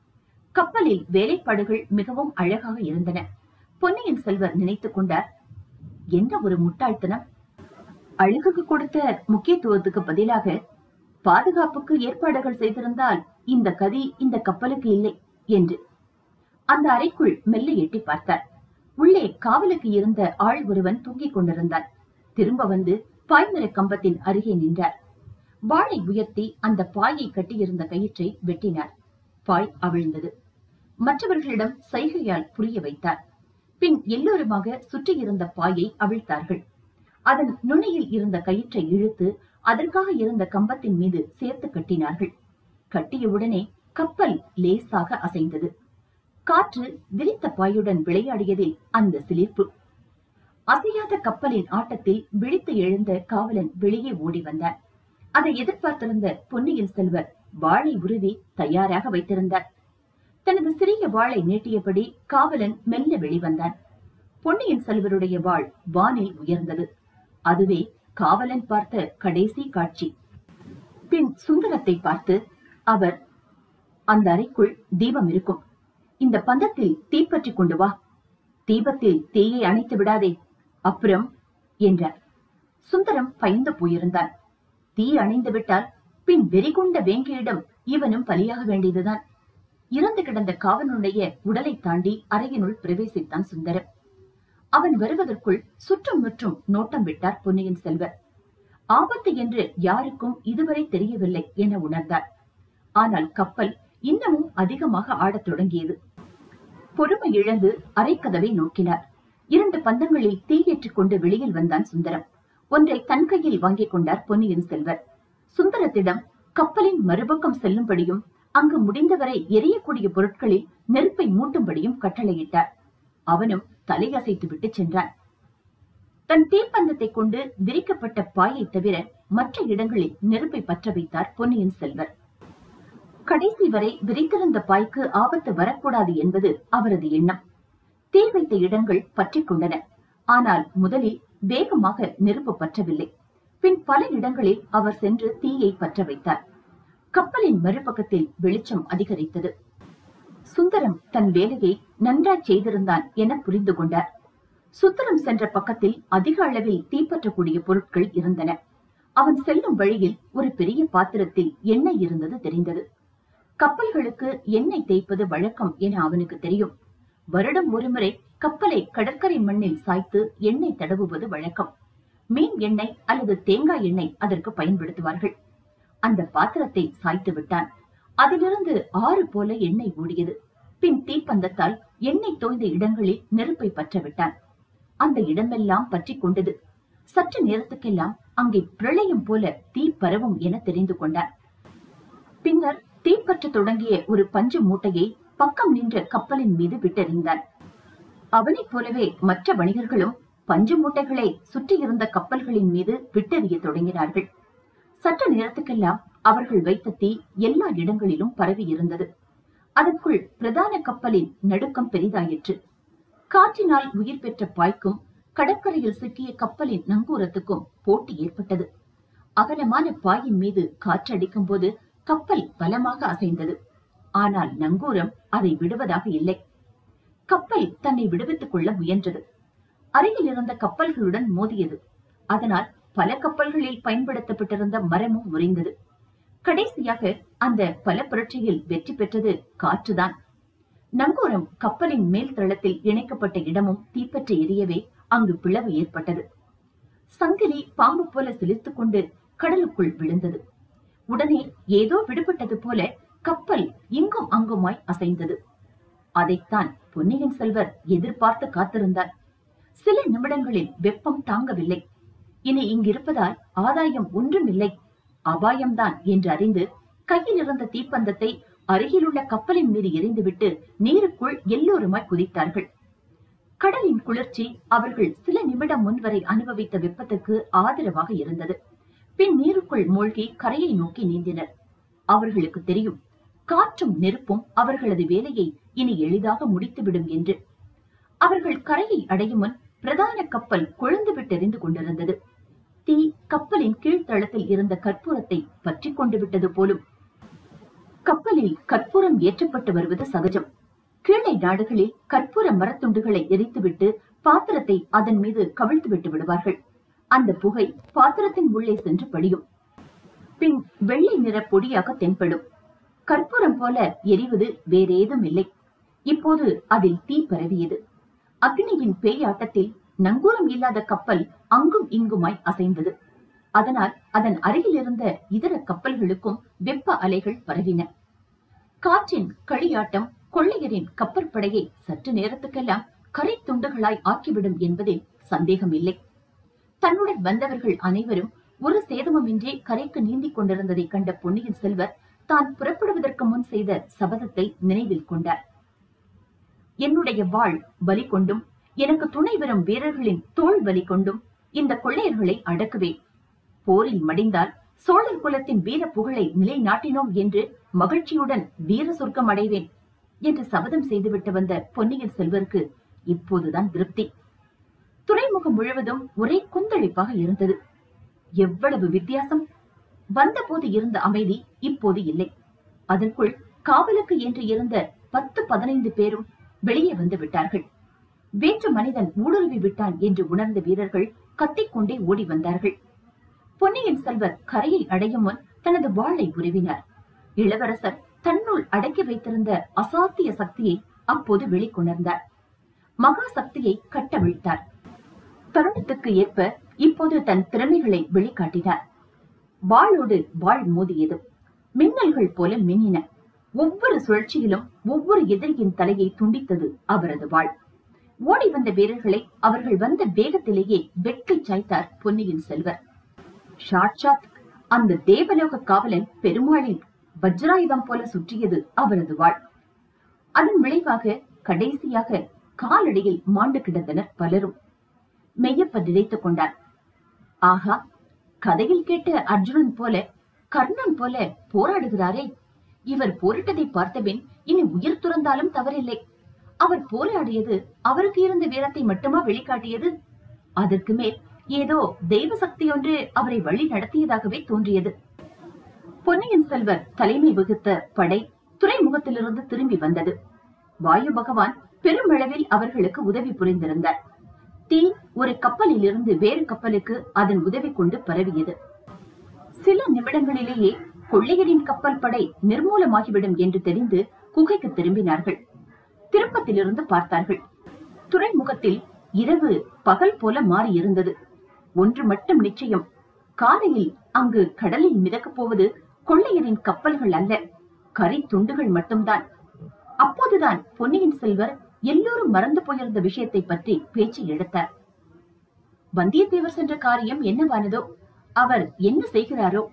கப்பலில் வேலைப்பாடுகள் மிகவும் அழகாக இருந்தன பொன்னியின் செல்வர் நினைத்துக் கொண்டார் என்ன ஒரு முட்டாள்தனம் அழகுக்கு கொடுத்த முக்கியத்துவத்துக்கு பதிலாக பாதுகாப்புக்கு ஏற்பாடுகள் செய்திருந்தால் இந்த கதி இந்த கப்பலுக்கு இல்லை என்று அந்த அறைக்குள் மெல்ல எட்டி பார்த்தார் உள்ளே காவலுக்கு இருந்த ஆள் ஒருவன் தூங்கிக் கொண்டிருந்தான் திரும்ப வந்து பாய்மர கம்பத்தின் அருகே நின்றார் வாளை உயர்த்தி அந்த பாயை கட்டியிருந்த கயிற்றை வெட்டினார் பாய் அவிழ்ந்தது மற்றவர்களிடம் சைகையால் புரிய வைத்தார் பின் எல்லோருமாக சுற்றியிருந்த பாயை அவிழ்த்தார்கள் அதன் நுனியில் இருந்த கயிற்றை இழுத்து அதற்காக இருந்த கம்பத்தின் மீது சேர்த்து கட்டினார்கள் கட்டியவுடனே கப்பல் லேசாக அசைந்தது காற்று விரித்த பாயுடன் விளையாடியதில் அந்த சிலிர்ப்பு அசையாத கப்பலின் ஆட்டத்தில் விழித்து எழுந்த காவலன் வெளியே ஓடி வந்தார் அதை எதிர்பார்த்திருந்த பொன்னியின் செல்வர் வாளை உருவி தயாராக வைத்திருந்தார் தனது சிறிய வாளை நீட்டியபடி காவலன் மெல்ல வெளிவந்தான் பொன்னியின் செல்வருடைய வாள் வானில் உயர்ந்தது அதுவே காவலன் பார்த்த கடைசி காட்சி பின் சுந்தரத்தை பார்த்து அவர் அந்த அறைக்குள் தீபம் இருக்கும் இந்த பந்தத்தில் தீப்பற்றி கொண்டு வா தீபத்தில் தீயை அணைத்து விடாதே அப்புறம் என்றார் சுந்தரம் பயந்து போயிருந்தான் தீ அணைந்து விட்டால் பின் வெறிகொண்ட வேங்கையிடம் இவனும் பலியாக வேண்டியதுதான் இறந்து கிடந்த காவனுடைய உடலை தாண்டி அறையினுள் பிரவேசித்தான் சுந்தரம் அவன் வருவதற்குள் சுற்றும் முற்றும் நோட்டம் விட்டார் பொன்னியின் செல்வர் ஆபத்து என்று யாருக்கும் இதுவரை தெரியவில்லை என உணர்ந்தார் ஆனால் கப்பல் இன்னமும் அதிகமாக ஆடத் தொடங்கியது பொறுமை இழந்து அரைக்கதவை நோக்கினார் இரண்டு பந்தங்களில் தீயேற்றிக் கொண்டு வெளியில் வந்தான் சுந்தரம் ஒன்றை தன் கையில் வாங்கிக் கொண்டார் பொன்னியின் செல்வர் சுந்தரத்திடம் கப்பலின் மறுபக்கம் செல்லும்படியும் அங்கு முடிந்தவரை எரியக்கூடிய பொருட்களில் நெருப்பை மூட்டும்படியும் கட்டளையிட்டார் அவனும் தலையசைத்து விட்டு சென்றான் தன் தீப்பந்தத்தை கொண்டு விரிக்கப்பட்ட பாயை தவிர மற்ற இடங்களில் நெருப்பை பற்ற வைத்தார் பொன்னியின் செல்வர் கடைசி வரை விரித்திருந்த பாய்க்கு ஆபத்து வரக்கூடாது என்பது அவரது எண்ணம் தீ வைத்த இடங்கள் பற்றிக் கொண்டன ஆனால் முதலில் வேகமாக நெருப்பு பற்றவில்லை பின் பல இடங்களில் அவர் சென்று தீயை பற்ற வைத்தார் கப்பலின் மறுபக்கத்தில் வெளிச்சம் அதிகரித்தது சுந்தரம் தன் வேலையை நன்றாய் செய்திருந்தான் என புரிந்து கொண்டார் சுந்தரம் சென்ற பக்கத்தில் அதிக அளவில் தீப்பற்றக்கூடிய பொருட்கள் இருந்தன அவன் செல்லும் வழியில் ஒரு பெரிய பாத்திரத்தில் எண்ணெய் இருந்தது தெரிந்தது கப்பல்களுக்கு எண்ணெய் தேய்ப்பது வழக்கம் என அவனுக்கு தெரியும் வருடம் ஒருமுறை கப்பலை கடற்கரை மண்ணில் சாய்த்து எண்ணெய் தடவுவது வழக்கம் மீன் எண்ணெய் அல்லது தேங்காய் எண்ணெய் அதற்கு பயன்படுத்துவார்கள் அந்த பாத்திரத்தை சாய்த்து விட்டான் அதிலிருந்து ஆறு போல எண்ணெய் ஓடியது பின் தீப்பந்தத்தால் எண்ணெய் தோய்ந்த இடங்களில் நெருப்பை பற்ற விட்டான் அந்த இடமெல்லாம் பற்றி கொண்டது சற்று நேரத்துக்கெல்லாம் அங்கே பிரளயம் போல தீ பரவும் என தெரிந்து கொண்டான் பின்னர் தீப்பற்ற தொடங்கிய ஒரு பஞ்சு மூட்டையை பக்கம் நின்ற கப்பலின் மீது விட்டெறிந்தான் அவனைப் போலவே மற்ற வணிகர்களும் பஞ்சு மூட்டைகளை சுற்றியிருந்த கப்பல்களின் மீது விட்டெறிய தொடங்கினார்கள் சற்று நேரத்துக்கெல்லாம் அவர்கள் வைத்த தீ எல்லா இடங்களிலும் பரவி இருந்தது அதற்குள் பிரதான கப்பலின் நடுக்கம் பெரிதாயிற்று காற்றினால் உயிர் பெற்ற பாய்க்கும் கடற்கரையில் சிக்கிய கப்பலின் நங்கூரத்துக்கும் போட்டி ஏற்பட்டது அகலமான பாயின் மீது காற்றடிக்கும் போது கப்பல் பலமாக அசைந்தது ஆனால் நங்கூரம் அதை விடுவதாக இல்லை கப்பல் தன்னை விடுவித்துக் கொள்ள முயன்றது அருகில் இருந்த கப்பல்களுடன் மோதியது அதனால் பல கப்பல்களில் பயன்படுத்தப்பட்டிருந்த மரமும் முறிந்தது கடைசியாக அந்த பல புரட்சியில் வெற்றி பெற்றது காற்றுதான் நங்கூரம் கப்பலின் மேல் தளத்தில் இணைக்கப்பட்ட இடமும் தீப்பற்றி எரியவே அங்கு பிளவு ஏற்பட்டது சங்கிலி பாம்பு போல சிலித்துக் கொண்டு கடலுக்குள் விழுந்தது உடனே ஏதோ விடுபட்டது போல கப்பல் இங்கும் அங்குமாய் அசைந்தது அதைத்தான் பொன்னியின் செல்வர் எதிர்பார்த்து காத்திருந்தார் சில நிமிடங்களில் வெப்பம் தாங்கவில்லை இனி இங்கிருப்பதால் ஆதாயம் ஒன்றுமில்லை அபாயம்தான் என்று அறிந்து கையில் இருந்த தீப்பந்தத்தை அருகிலுள்ள கப்பலின் மீது எறிந்துவிட்டு நீருக்குள் எல்லோருமாய் குதித்தார்கள் கடலின் குளிர்ச்சி அவர்கள் சில நிமிடம் முன்வரை அனுபவித்த வெப்பத்துக்கு ஆதரவாக இருந்தது பின் நீருக்குள் மூழ்கி கரையை நோக்கி நீந்தினர் அவர்களுக்கு தெரியும் காற்றும் நெருப்பும் அவர்களது வேலையை இனி எளிதாக முடித்துவிடும் என்று அவர்கள் கரையை அடையும் முன் பிரதான கப்பல் கொழுந்து விட்டெறிந்து கொண்டிருந்தது தீ கப்பலின் கீழ்த்தளத்தில் இருந்த கற்பூரத்தை பற்றி கொண்டு விட்டது போலும் கப்பலில் கற்பூரம் ஏற்றப்பட்டு வருவது சகஜம் கீழே நாடுகளில் கற்பூர மரத்துண்டுகளை எரித்துவிட்டு பாத்திரத்தை அதன் மீது கவிழ்த்து விட்டு விடுவார்கள் அந்த புகை பாத்திரத்தின் உள்ளே சென்று படியும் பின் வெள்ளை நிற பொடியாக தென்படும் கற்பூரம் போல எரிவது வேறேதும் இல்லை இப்போது அதில் தீ பரவியது அக்னியின் பேயாட்டத்தில் நங்கூரம் இல்லாத கப்பல் அங்கும் இங்குமாய் அசைந்தது அதனால் அதன் அருகில் இருந்த இதர கப்பல்களுக்கும் வெப்ப அலைகள் பரவின காற்றின் களியாட்டம் கொள்ளையரின் கப்பற்படையை சற்று நேரத்துக்கெல்லாம் கரை துண்டுகளாய் ஆக்கிவிடும் என்பதில் சந்தேகம் இல்லை தன்னுடன் வந்தவர்கள் அனைவரும் ஒரு சேதமுமின்றி கரைக்கு நீந்திக் கொண்டிருந்ததை கண்ட பொன்னியின் செல்வர் தான் புறப்படுவதற்கு முன் செய்த சபதத்தை நினைவில் கொண்டார் என்னுடைய வாழ் பலி கொண்டும் எனக்கு துணை வரும் வீரர்களின் தோல் பலி கொண்டும் இந்த கொள்ளையர்களை அடக்குவேன் போரில் மடிந்தால் சோழர் குலத்தின் வீர புகழை நிலைநாட்டினோம் என்று மகிழ்ச்சியுடன் வீர சொர்க்கம் அடைவேன் என்று சபதம் செய்துவிட்டு வந்த பொன்னியின் செல்வருக்கு இப்போதுதான் திருப்தி துறைமுகம் முழுவதும் ஒரே குந்தளிப்பாக இருந்தது எவ்வளவு வித்தியாசம் வந்தபோது இருந்த அமைதி இப்போது இல்லை அதற்குள் காவலுக்கு என்று இருந்த பத்து பதினைந்து பேரும் வெளியே வந்து விட்டார்கள் வேற்று மனிதன் ஊடுருவி விட்டான் என்று உணர்ந்த வீரர்கள் கத்திக்கொண்டே ஓடி வந்தார்கள் பொன்னியின் செல்வர் கரையை அடையும் முன் தனது வாளை உருவினார் இளவரசர் தன்னுள் அடக்கி வைத்திருந்த அசாத்திய சக்தியை அப்போது வெளிக்கொணர்ந்தார் மகா சக்தியை கட்டவிழ்த்தார் தருணத்துக்கு ஏற்ப இப்போது தன் திறமைகளை வெளிக்காட்டினார் வாளோடு வாள் மோதியது மின்னல்கள் போல மின்னின ஒவ்வொரு சுழற்சியிலும் ஒவ்வொரு எதிரியின் தலையை துண்டித்தது அவரது வாள் ஓடி வந்த வீரர்களை அவர்கள் வந்த வேகத்திலேயே வெட்கை சாய்த்தார் பொன்னியின் செல்வர் சாட்சாத் அந்த தேவலோக காவலன் பெருமாளின் வஜ்ராயுதம் போல சுற்றியது அவரது வாழ் அதன் விளைவாக கடைசியாக காலடியில் மாண்டு கிடந்தனர் பலரும் மெய்யப்ப நினைத்துக் கொண்டார் ஆகா கதையில் கேட்ட அர்ஜுனன் போல கர்ணன் போல போராடுகிறாரே இவர் போரிட்டதை பார்த்தபின் இனி உயிர் துறந்தாலும் தவறில்லை அவர் போராடியது அவருக்கு இருந்த வீரத்தை மட்டுமா வெளிக்காட்டியது அதற்கு மேல் ஏதோ தெய்வ சக்தி ஒன்று அவரை வழி நடத்தியதாகவே தோன்றியது பொன்னியின் செல்வர் தலைமை வகுத்த படை துறைமுகத்திலிருந்து திரும்பி வந்தது வாயு பகவான் பெருமளவில் அவர்களுக்கு உதவி புரிந்திருந்தார் தீ ஒரு கப்பலில் இருந்து வேறு கப்பலுக்கு அதன் உதவி கொண்டு பரவியது சில நிமிடங்களிலேயே கொள்ளையரின் கப்பல் படை நிர்மூலமாகிவிடும் என்று தெரிந்து குகைக்கு திரும்பினார்கள் திருப்பத்திலிருந்து பார்த்தார்கள் துறைமுகத்தில் இரவு பகல் போல மாறி இருந்தது ஒன்று மட்டும் நிச்சயம் காலையில் அங்கு கடலில் மிதக்கப் போவது கொள்ளையரின் கப்பல்கள் அல்ல கரை துண்டுகள் மட்டும்தான் அப்போதுதான் பொன்னியின் செல்வர் எல்லோரும் மறந்து போயிருந்த விஷயத்தை பற்றி பேச்சு எடுத்தார் வந்தியத்தேவர் சென்ற காரியம் என்னவானதோ அவர் என்ன செய்கிறாரோ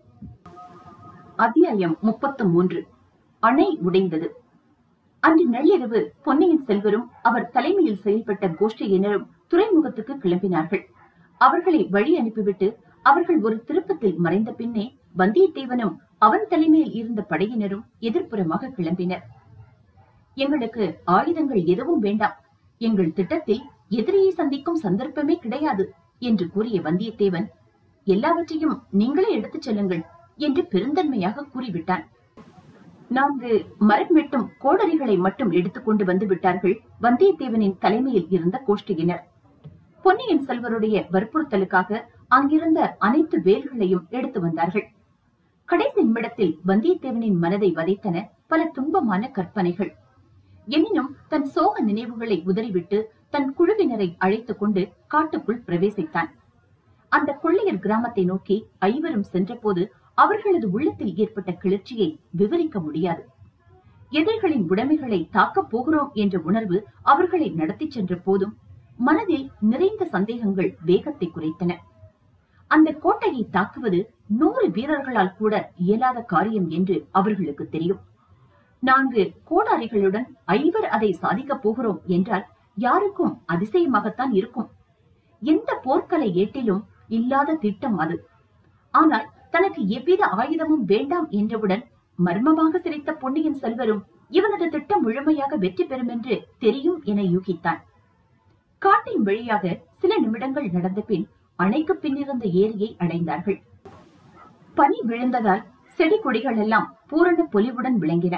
அத்தியாயம் முப்பத்து மூன்று அணை உடைந்தது அன்று நள்ளிரவு பொன்னியின் செல்வரும் அவர் தலைமையில் செயல்பட்ட கோஷ்டியினரும் துறைமுகத்துக்கு கிளம்பினார்கள் அவர்களை வழி அனுப்பிவிட்டு அவர்கள் ஒரு திருப்பத்தில் மறைந்த பின்னே வந்தியத்தேவனும் அவன் தலைமையில் இருந்த படையினரும் எதிர்ப்புறமாக கிளம்பினர் எங்களுக்கு ஆயுதங்கள் எதுவும் வேண்டாம் எங்கள் திட்டத்தில் எதிரியை சந்திக்கும் சந்தர்ப்பமே கிடையாது என்று கூறிய வந்தியத்தேவன் எல்லாவற்றையும் நீங்களே எடுத்துச் செல்லுங்கள் என்று பெருந்தன்மையாக கூறிவிட்டான் நான்கு மரம் வெட்டும் கோடரிகளை மட்டும் எடுத்துக்கொண்டு வந்து விட்டார்கள் வந்தியத்தேவனின் தலைமையில் இருந்த கோஷ்டியினர் பொன்னியின் செல்வருடைய வற்புறுத்தலுக்காக அங்கிருந்த அனைத்து வேல்களையும் எடுத்து வந்தார்கள் கடைசி நிமிடத்தில் வந்தியத்தேவனின் மனதை வதைத்தன பல துன்பமான கற்பனைகள் எனினும் தன் சோக நினைவுகளை உதறிவிட்டு தன் குழுவினரை அழைத்துக் கொண்டு காட்டுக்குள் பிரவேசித்தான் அந்த கொள்ளையர் கிராமத்தை நோக்கி ஐவரும் சென்றபோது அவர்களது உள்ளத்தில் ஏற்பட்ட கிளர்ச்சியை விவரிக்க முடியாது எதிரிகளின் உடைமைகளை தாக்கப் போகிறோம் என்ற உணர்வு அவர்களை நடத்திச் சென்ற போதும் மனதில் நிறைந்த சந்தேகங்கள் வேகத்தை குறைத்தன அந்த கோட்டையை தாக்குவது நூறு வீரர்களால் கூட இயலாத காரியம் என்று அவர்களுக்கு தெரியும் நான்கு கோடாரிகளுடன் ஐவர் அதை சாதிக்கப் போகிறோம் என்றால் யாருக்கும் அதிசயமாகத்தான் இருக்கும் எந்த போர்க்கலை ஏட்டிலும் இல்லாத திட்டம் அது ஆனால் தனக்கு எவ்வித ஆயுதமும் வேண்டாம் என்றவுடன் மர்மமாக சிரித்த பொன்னியின் செல்வரும் இவனது திட்டம் முழுமையாக வெற்றி பெறும் என்று தெரியும் என யூகித்தான் காட்டின் வழியாக சில நிமிடங்கள் நடந்த பின் அணைக்கு பின்னிருந்த ஏரியை அடைந்தார்கள் பனி விழுந்ததால் செடி கொடிகள் எல்லாம் பூரண பொலிவுடன் விளங்கின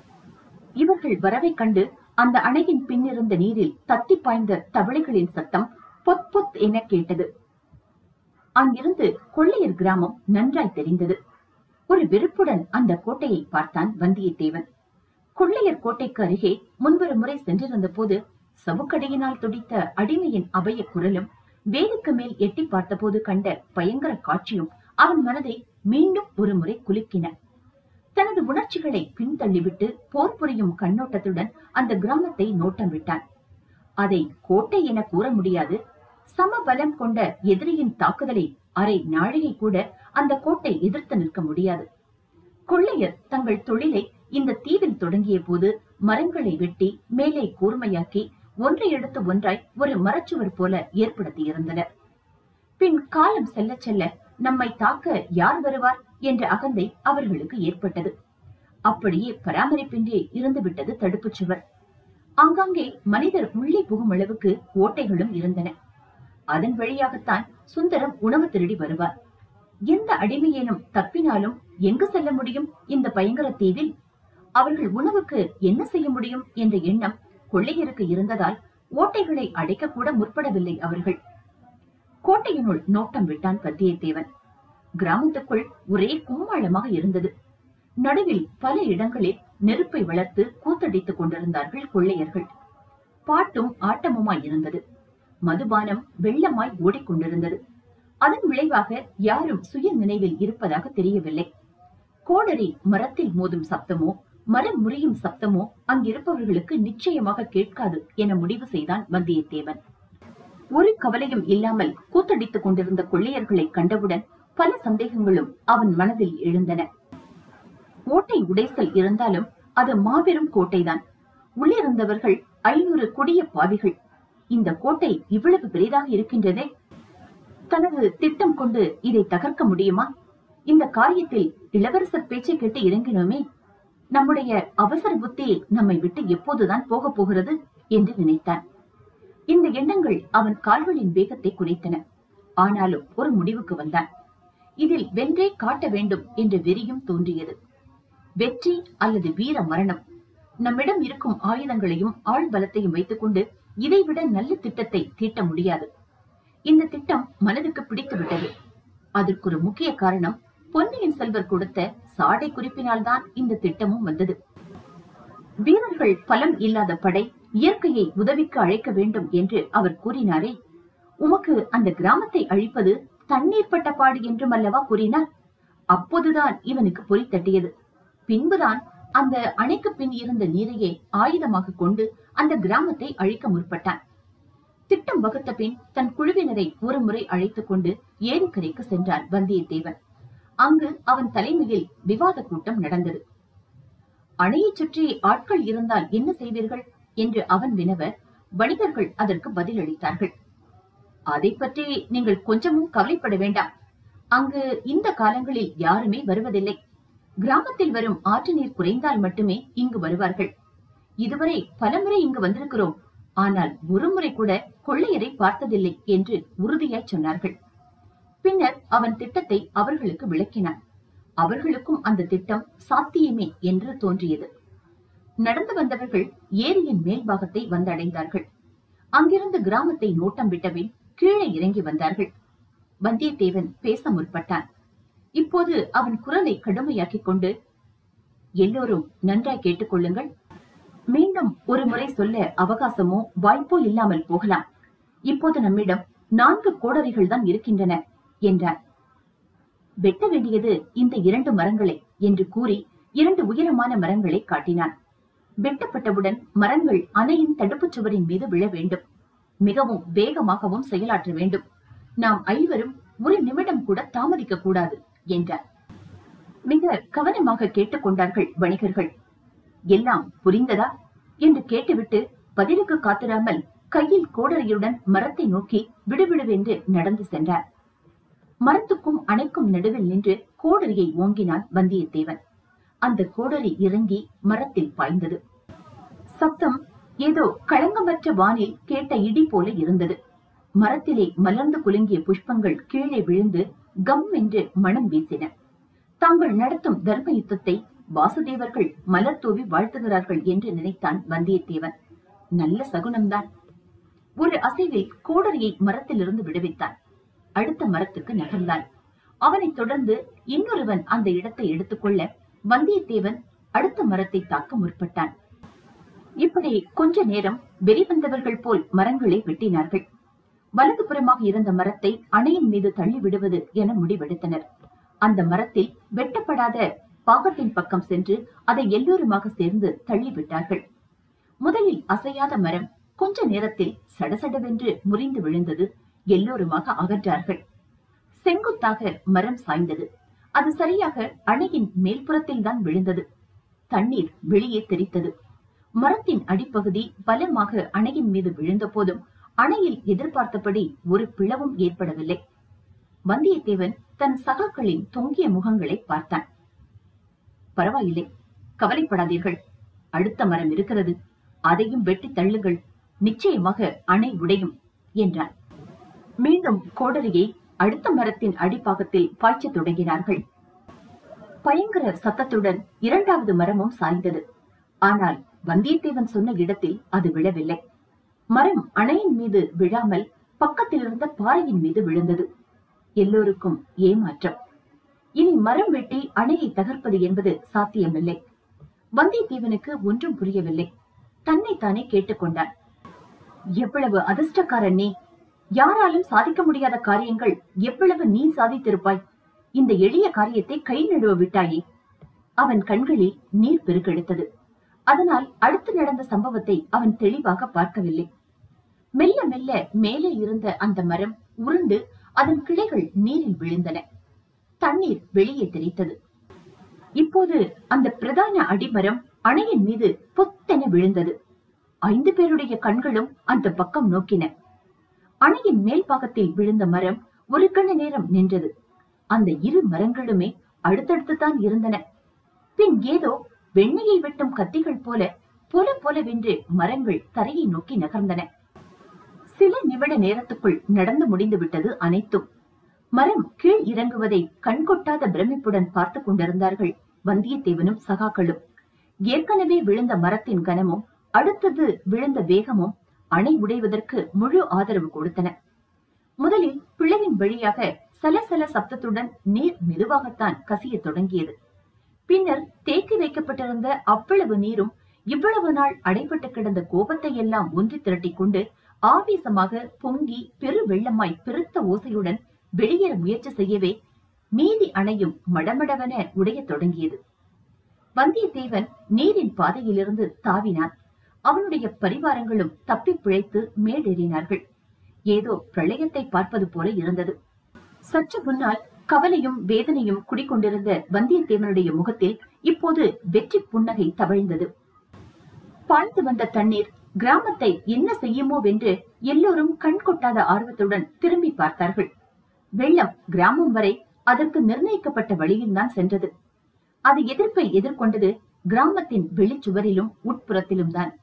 இவர்கள் வரவைக் கண்டு அந்த அணையின் பின்னிருந்த நீரில் தத்தி பாய்ந்த தவளைகளின் சத்தம் பொத் பொத் என கேட்டது அங்கிருந்து கொள்ளையர் கிராமம் நன்றாய் தெரிந்தது ஒரு வெறுப்புடன் அந்த கோட்டையை பார்த்தான் வந்தியத்தேவன் கொள்ளையர் கோட்டைக்கு அருகே முன்பொரு முறை சென்றிருந்த போது சவுக்கடையினால் துடித்த அடிமையின் அபய குரலும் வேலுக்கு மேல் எட்டி பார்த்தபோது கண்ட பயங்கர காட்சியும் அவன் மனதை மீண்டும் ஒரு முறை குலுக்கின தனது உணர்ச்சிகளை பின்தள்ளிவிட்டு போர் புரியும் கண்ணோட்டத்துடன் அந்த கிராமத்தை நோட்டம் விட்டான் அதை கோட்டை என கூற முடியாது சம பலம் கொண்ட எதிரியின் தாக்குதலை அரை நாழிகை கூட அந்த கோட்டை எதிர்த்து நிற்க முடியாது கொள்ளையர் தங்கள் தொழிலை இந்த தீவில் தொடங்கிய போது மரங்களை வெட்டி மேலே கூர்மையாக்கி ஒன்றை எடுத்து ஒன்றாய் ஒரு மரச்சுவர் போல ஏற்படுத்தி இருந்தனர் பின் காலம் செல்ல செல்ல நம்மை தாக்க யார் வருவார் என்ற அகந்தை அவர்களுக்கு ஏற்பட்டது அப்படியே பராமரிப்பின்றி இருந்துவிட்டது தடுப்புச் சுவர் ஆங்காங்கே மனிதர் உள்ளே புகும் அளவுக்கு ஓட்டைகளும் இருந்தன அதன் வழியாகத்தான் சுந்தரம் உணவு திருடி வருவார் எந்த அடிமையேனும் தப்பினாலும் எங்கு செல்ல முடியும் இந்த பயங்கர தீவில் அவர்கள் உணவுக்கு என்ன செய்ய முடியும் என்ற எண்ணம் கொள்ளையருக்கு இருந்ததால் ஓட்டைகளை அடைக்க கூட முற்படவில்லை அவர்கள் கோட்டையினுள் நோட்டம் விட்டான் வந்தியத்தேவன் கிராமத்துக்குள் ஒரே கும்மாளமாக இருந்தது நடுவில் பல இடங்களில் நெருப்பை வளர்த்து கூத்தடித்துக் கொண்டிருந்தார்கள் கொள்ளையர்கள் பாட்டும் ஆட்டமுமாய் இருந்தது மதுபானம் வெள்ளமாய் ஓடிக்கொண்டிருந்தது அதன் விளைவாக யாரும் சுய நினைவில் இருப்பதாக தெரியவில்லை கோடரி மரத்தில் மோதும் சப்தமோ மரம் முறியும் சப்தமோ அங்கிருப்பவர்களுக்கு நிச்சயமாக கேட்காது என முடிவு செய்தான் வந்தியத்தேவன் ஒரு கவலையும் இல்லாமல் கூத்தடித்துக் கொண்டிருந்த கொள்ளையர்களை கண்டவுடன் பல சந்தேகங்களும் அவன் மனதில் எழுந்தன ஓட்டை உடைசல் இருந்தாலும் அது மாபெரும் கோட்டைதான் உள்ளிருந்தவர்கள் ஐநூறு கொடிய பாவிகள் இந்த கோட்டை இவ்வளவு பெரிதாக இருக்கின்றதே தனது திட்டம் கொண்டு இதை தகர்க்க முடியுமா இந்த காரியத்தில் இளவரசர் பேச்சை கேட்டு இறங்கினோமே நம்முடைய அவசர புத்தி நம்மை விட்டு எப்போதுதான் போகப் போகிறது என்று நினைத்தான் இந்த எண்ணங்கள் அவன் கால்களின் வேகத்தை குறைத்தன ஆனாலும் ஒரு முடிவுக்கு வந்தான் இதில் வென்றே காட்ட வேண்டும் என்ற வெறியும் தோன்றியது வெற்றி அல்லது வீர மரணம் நம்மிடம் இருக்கும் ஆயுதங்களையும் ஆள் பலத்தையும் வைத்துக்கொண்டு இதைவிட நல்ல திட்டத்தை தீட்ட முடியாது இந்த திட்டம் மனதுக்கு பிடித்து விட்டது அதற்கு ஒரு முக்கிய காரணம் பொன்னியின் செல்வர் கொடுத்த சாடை குறிப்பினால்தான் இந்த திட்டமும் வந்தது வீரர்கள் பலம் இல்லாத படை இயற்கையை உதவிக்கு அழைக்க வேண்டும் என்று அவர் கூறினாரே உமக்கு அந்த கிராமத்தை அழிப்பது தண்ணீர் பட்ட பாடு என்றும் அல்லவா கூறினார் அப்போதுதான் இவனுக்கு பொறி தட்டியது பின்புதான் அந்த அணைக்கு பின் இருந்த நீரையே ஆயுதமாக கொண்டு அந்த கிராமத்தை அழிக்க முற்பட்டான் திட்டம் வகுத்த பின் தன் குழுவினரை ஒரு முறை அழைத்துக் கொண்டு ஏரிக்கரைக்கு சென்றான் வந்தியத்தேவன் அங்கு அவன் தலைமையில் விவாத கூட்டம் நடந்தது அணையைச் சுற்றி ஆட்கள் இருந்தால் என்ன செய்வீர்கள் என்று அவன் வினவ வணிகர்கள் அதற்கு பதிலளித்தார்கள் அதை பற்றி நீங்கள் கொஞ்சமும் கவலைப்பட வேண்டாம் அங்கு இந்த காலங்களில் யாருமே வருவதில்லை கிராமத்தில் வரும் ஆற்று நீர் குறைந்தால் மட்டுமே இங்கு வருவார்கள் இதுவரை பலமுறை இங்கு வந்திருக்கிறோம் ஆனால் ஒருமுறை கூட கொள்ளையரை பார்த்ததில்லை என்று உறுதியாய் சொன்னார்கள் பின்னர் அவன் திட்டத்தை அவர்களுக்கு விளக்கினான் அவர்களுக்கும் அந்த திட்டம் சாத்தியமே என்று தோன்றியது நடந்து வந்தவர்கள் ஏரியின் மேல்பாகத்தை வந்தடைந்தார்கள் அங்கிருந்து கிராமத்தை நோட்டம் விட்டபின் கீழே இறங்கி வந்தார்கள் வந்தியத்தேவன் பேச முற்பட்டான் இப்போது அவன் குரலை கடுமையாக்கிக் கொண்டு எல்லோரும் நன்றாய் கேட்டுக்கொள்ளுங்கள் மீண்டும் ஒரு முறை சொல்ல அவகாசமோ வாய்ப்போ இல்லாமல் போகலாம் இப்போது நம்மிடம் நான்கு கோடரிகள் தான் இருக்கின்றன என்றார் வெட்ட வேண்டியது இந்த இரண்டு மரங்களை என்று கூறி இரண்டு உயரமான மரங்களை காட்டினான் வெட்டப்பட்டவுடன் மரங்கள் அணையின் தடுப்புச் சுவரின் மீது விழ வேண்டும் மிகவும் வேகமாகவும் செயலாற்ற வேண்டும் நாம் ஐவரும் ஒரு நிமிடம் கூட தாமதிக்க கூடாது என்றார் மிக கவனமாக கேட்டுக்கொண்டார்கள் வணிகர்கள் எல்லாம் புரிந்ததா என்று கேட்டுவிட்டு பதிலுக்கு காத்திராமல் கையில் கோடரியுடன் மரத்தை நோக்கி விடுவிடுவென்று நடந்து சென்றார் மரத்துக்கும் அணைக்கும் நடுவில் நின்று கோடரியை ஓங்கினான் வந்தியத்தேவன் அந்த கோடரி இறங்கி மரத்தில் பாய்ந்தது சத்தம் ஏதோ களங்கமற்ற வானில் கேட்ட இடி போல இருந்தது மரத்திலே மலர்ந்து குலுங்கிய புஷ்பங்கள் கீழே விழுந்து கம் என்று மனம் வீசின தாங்கள் நடத்தும் தர்ம யுத்தத்தை வாசுதேவர்கள் மலர் தூவி வாழ்த்துகிறார்கள் என்று நினைத்தான் வந்தியத்தேவன் நல்ல சகுனம்தான் ஒரு அசைவில் கோடரியை மரத்திலிருந்து விடுவித்தான் அடுத்த மரத்துக்கு நகர்ந்தான் அவனைத் தொடர்ந்து இன்னொருவன் அந்த இடத்தை எடுத்துக்கொள்ள வந்தியத்தேவன் அடுத்த மரத்தை தாக்க முற்பட்டான் இப்படி கொஞ்ச நேரம் வெறிவந்தவர்கள் போல் மரங்களை வெட்டினார்கள் வலதுபுறமாக இருந்த மரத்தை அணையின் மீது தள்ளி விடுவது என முடிவெடுத்தனர் அந்த மரத்தில் வெட்டப்படாத பாகத்தின் பக்கம் சென்று அதை எல்லோருமாக சேர்ந்து தள்ளிவிட்டார்கள் முதலில் அசையாத மரம் கொஞ்ச நேரத்தில் சடசடவென்று முறிந்து விழுந்தது எல்லோருமாக அகன்றார்கள் செங்குத்தாக மரம் சாய்ந்தது அது சரியாக அணையின் மேல்புறத்தில் தான் விழுந்தது தண்ணீர் வெளியே தெரித்தது மரத்தின் அடிப்பகுதி பலமாக அணையின் மீது விழுந்த போதும் அணையில் எதிர்பார்த்தபடி ஒரு பிளவும் ஏற்படவில்லை வந்தியத்தேவன் தன் சகாக்களின் தொங்கிய முகங்களை பார்த்தான் பரவாயில்லை கவலைப்படாதீர்கள் அடுத்த மரம் இருக்கிறது அதையும் வெட்டி தள்ளுங்கள் நிச்சயமாக அணை உடையும் என்றான் மீண்டும் கோடரியை அடுத்த மரத்தின் அடிப்பாகத்தில் பாய்ச்சத் தொடங்கினார்கள் பயங்கர சத்தத்துடன் இரண்டாவது மரமும் சாய்ந்தது ஆனால் வந்தியத்தேவன் சொன்ன இடத்தில் அது விழவில்லை மரம் அணையின் மீது விழாமல் பக்கத்தில் இருந்த பாறையின் மீது விழுந்தது எல்லோருக்கும் ஏமாற்றம் இனி மரம் வெட்டி அணையை தகர்ப்பது என்பது சாத்தியமில்லை வந்தியத்தேவனுக்கு ஒன்றும் புரியவில்லை தன்னைத்தானே கேட்டுக்கொண்டான் எவ்வளவு அதிர்ஷ்டக்காரன் நீ யாராலும் சாதிக்க முடியாத காரியங்கள் எவ்வளவு நீ சாதித்திருப்பாய் இந்த எளிய காரியத்தை கை நழுவ விட்டாயே அவன் கண்களில் நீர் பெருக்கெடுத்தது அதனால் அடுத்து நடந்த சம்பவத்தை அவன் தெளிவாக பார்க்கவில்லை மெல்ல மெல்ல மேலே இருந்த அந்த மரம் உருண்டு அதன் கிளைகள் நீரில் விழுந்தன தண்ணீர் வெளியே தெரித்தது இப்போது அந்த பிரதான அடிமரம் அணையின் மீது பொத்தென விழுந்தது ஐந்து பேருடைய கண்களும் அந்த பக்கம் நோக்கின அணையின் மேல் பாகத்தில் விழுந்த மரம் ஒரு கண நேரம் நின்றது அந்த இரு மரங்களுமே அடுத்தடுத்து தான் இருந்தன பின் ஏதோ வெண்ணையை வெட்டும் கத்திகள் போல பொல பொலவென்று மரங்கள் தரையை நோக்கி நகர்ந்தன சில நிமிட நேரத்துக்குள் நடந்து முடிந்து விட்டது அனைத்தும் மரம் கீழ் இறங்குவதை கண்கொட்டாத பிரமிப்புடன் பார்த்துக் கொண்டிருந்தார்கள் வந்தியத்தேவனும் சகாக்களும் ஏற்கனவே விழுந்த மரத்தின் கனமும் அடுத்தது விழுந்த வேகமும் அணை உடைவதற்கு முழு ஆதரவு கொடுத்தன முதலில் பிள்ளையின் வழியாக சலசல சப்தத்துடன் நீர் மெதுவாகத்தான் கசியத் தொடங்கியது பின்னர் தேக்கி வைக்கப்பட்டிருந்த அவ்வளவு நீரும் இவ்வளவு நாள் அடைபட்டு கிடந்த கோபத்தை எல்லாம் ஒன்று திரட்டிக் கொண்டு ஆவேசமாக பொங்கி பெரு வெள்ளமாய் பெருத்த ஓசையுடன் வெளியேற முயற்சி செய்யவே மீதி அணையும் மடமடவென உடையத் தொடங்கியது வந்தியத்தேவன் நீரின் பாதையிலிருந்து தாவினான் அவனுடைய பரிவாரங்களும் தப்பி பிழைத்து மேடேறினார்கள் ஏதோ பிரளயத்தை பார்ப்பது போல இருந்தது சற்று முன்னால் கவலையும் வேதனையும் குடிக்கொண்டிருந்த வந்தியத்தேவனுடைய முகத்தில் இப்போது வெற்றி புன்னகை தவழ்ந்தது பாய்ந்து வந்த தண்ணீர் கிராமத்தை என்ன செய்யுமோ வென்று எல்லோரும் கண் கொட்டாத ஆர்வத்துடன் திரும்பி பார்த்தார்கள் வெள்ளம் கிராமம் வரை அதற்கு நிர்ணயிக்கப்பட்ட வழியில்தான் சென்றது அது எதிர்ப்பை எதிர்கொண்டது கிராமத்தின் வெளிச்சுவரிலும் உட்புறத்திலும் தான்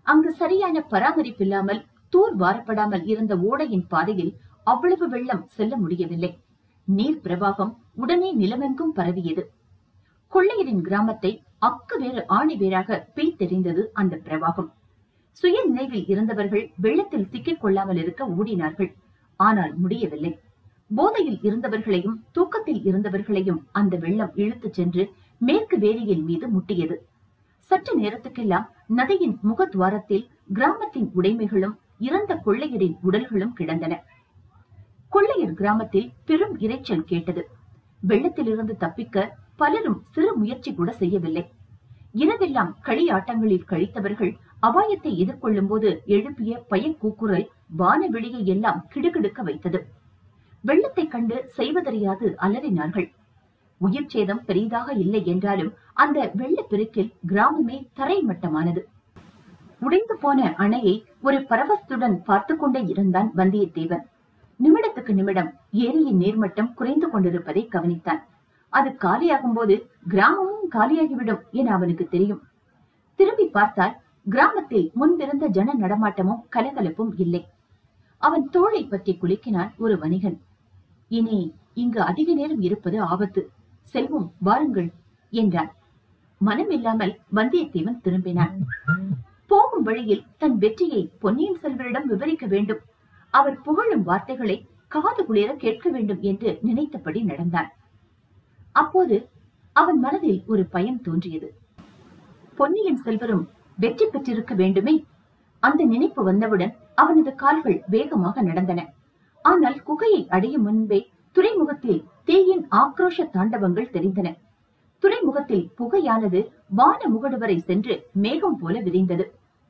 அங்கு சரியான பராமரிப்பில்லாமல் தூர் வாரப்படாமல் இருந்த ஓடையின் பாதையில் அவ்வளவு வெள்ளம் செல்ல முடியவில்லை நீர் பிரவாகம் உடனே நிலமெங்கும் பரவியது கொள்ளையரின் கிராமத்தை அக்கு வேறு ஆணி வேறாக பெய்தெறிந்தது அந்த பிரவாகம் சுய நினைவில் இருந்தவர்கள் வெள்ளத்தில் சிக்கிக் கொள்ளாமல் இருக்க ஓடினார்கள் ஆனால் முடியவில்லை போதையில் இருந்தவர்களையும் தூக்கத்தில் இருந்தவர்களையும் அந்த வெள்ளம் இழுத்துச் சென்று மேற்கு வேலியின் மீது முட்டியது சற்று நேரத்துக்கெல்லாம் நதியின் முகத்வாரத்தில் கிராமத்தின் உடைமைகளும் இறந்த கொள்ளையரின் உடல்களும் கிடந்தன கொள்ளையர் கிராமத்தில் பெரும் இரைச்சல் கேட்டது வெள்ளத்திலிருந்து தப்பிக்க பலரும் சிறு முயற்சி கூட செய்யவில்லை இரவெல்லாம் களியாட்டங்களில் கழித்தவர்கள் அபாயத்தை எதிர்கொள்ளும் போது எழுப்பிய பயக்கூக்குரல் வானவெளியை எல்லாம் கிடுகிடுக்க வைத்தது வெள்ளத்தைக் கண்டு செய்வதறியாது அலறினார்கள் உயிர் சேதம் பெரிதாக இல்லை என்றாலும் அந்த வெள்ளப்பெருக்கில் கிராமமே தரைமட்டமானது உடைந்து போன அணையை ஒரு பரவசத்துடன் பார்த்து கொண்டே இருந்தான் வந்தியத்தேவன் நிமிடத்துக்கு நிமிடம் ஏரியின் நீர்மட்டம் குறைந்து கொண்டிருப்பதை கவனித்தான் அது காலியாகும் போது கிராமமும் காலியாகிவிடும் என அவனுக்கு தெரியும் திரும்பி பார்த்தால் கிராமத்தில் முன்பிருந்த ஜன நடமாட்டமும் கலகலப்பும் இல்லை அவன் தோளை பற்றி குலுக்கினான் ஒரு வணிகன் இனி இங்கு அதிக நேரம் இருப்பது ஆபத்து செல்வம் வாருங்கள் என்றான் மனமில்லாமல் வந்தியத்தேவன் திரும்பினான் போகும் வழியில் தன் வெற்றியை பொன்னியின் செல்வரிடம் விவரிக்க வேண்டும் அவர் புகழும் வார்த்தைகளை காது குளிர கேட்க வேண்டும் என்று நினைத்தபடி நடந்தான் அப்போது அவன் மனதில் ஒரு பயம் தோன்றியது பொன்னியின் செல்வரும் வெற்றி பெற்றிருக்க வேண்டுமே அந்த நினைப்பு வந்தவுடன் அவனது கால்கள் வேகமாக நடந்தன ஆனால் குகையை அடையும் முன்பே துறைமுகத்தில் தீயின் ஆக்ரோஷ தாண்டவங்கள் தெரிந்தன துறைமுகத்தில் புகையானது வான முகடு வரை சென்று மேகம் போல விரிந்தது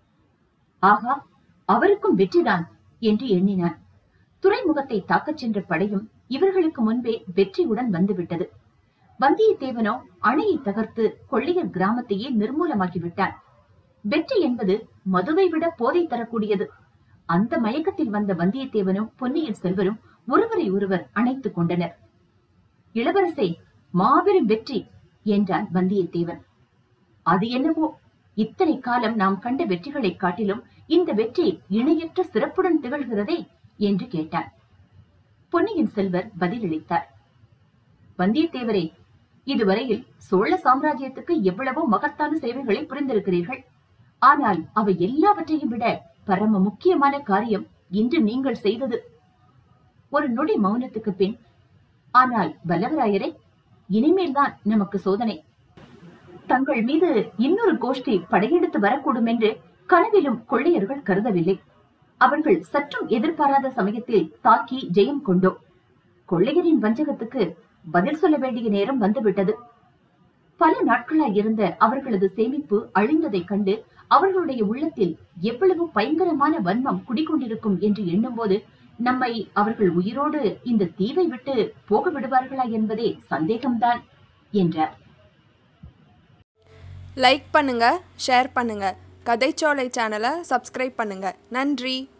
ஆகா அவருக்கும் வெற்றிதான் என்று எண்ணினான் துறைமுகத்தை தாக்கச் சென்ற படையும் இவர்களுக்கு முன்பே வெற்றியுடன் வந்துவிட்டது வந்தியத்தேவனோ அணையை தகர்த்து கொள்ளையர் கிராமத்தையே நிர்மூலமாக்கி விட்டான் வெற்றி என்பது மதுவை விட போதை தரக்கூடியது அந்த மயக்கத்தில் வந்த வந்தியத்தேவனும் பொன்னியின் செல்வரும் ஒருவரை ஒருவர் அணைத்துக் கொண்டனர் இளவரசே மாபெரும் வெற்றி என்றான் வந்தியத்தேவன் அது என்னவோ இத்தனை காலம் நாம் கண்ட வெற்றிகளைக் காட்டிலும் இந்த வெற்றி இணையற்ற சிறப்புடன் திகழ்கிறதே என்று கேட்டான் பொன்னியின் செல்வர் பதிலளித்தார் வந்தியத்தேவரே இதுவரையில் சோழ சாம்ராஜ்யத்துக்கு எவ்வளவோ மகத்தான சேவைகளை புரிந்திருக்கிறீர்கள் ஆனால் அவை எல்லாவற்றையும் விட பரம முக்கியமான காரியம் இன்று நீங்கள் செய்தது ஒரு நொடி மௌனத்துக்கு பின் ஆனால் வல்லவராயரே இனிமேல்தான் நமக்கு சோதனை தங்கள் மீது இன்னொரு கோஷ்டி படையெடுத்து வரக்கூடும் என்று கனவிலும் கொள்ளையர்கள் கருதவில்லை அவர்கள் சற்றும் எதிர்பாராத சமயத்தில் தாக்கி ஜெயம் கொண்டோம் கொள்ளையரின் வஞ்சகத்துக்கு பதில் சொல்ல வேண்டிய நேரம் வந்துவிட்டது பல நாட்களாய் இருந்த அவர்களது சேமிப்பு அழிந்ததைக் கண்டு அவர்களுடைய உள்ளத்தில் எவ்வளவு பயங்கரமான வன்மம் குடிகொண்டிருக்கும் என்று எண்ணும்போது நம்மை அவர்கள் உயிரோடு இந்த தீவை விட்டு போக விடுவார்களா என்பதே சந்தேகம்தான் என்றார் லைக் பண்ணுங்க ஷேர் பண்ணுங்க கதைச்சோலை சேனலை சப்ஸ்கிரைப் பண்ணுங்க நன்றி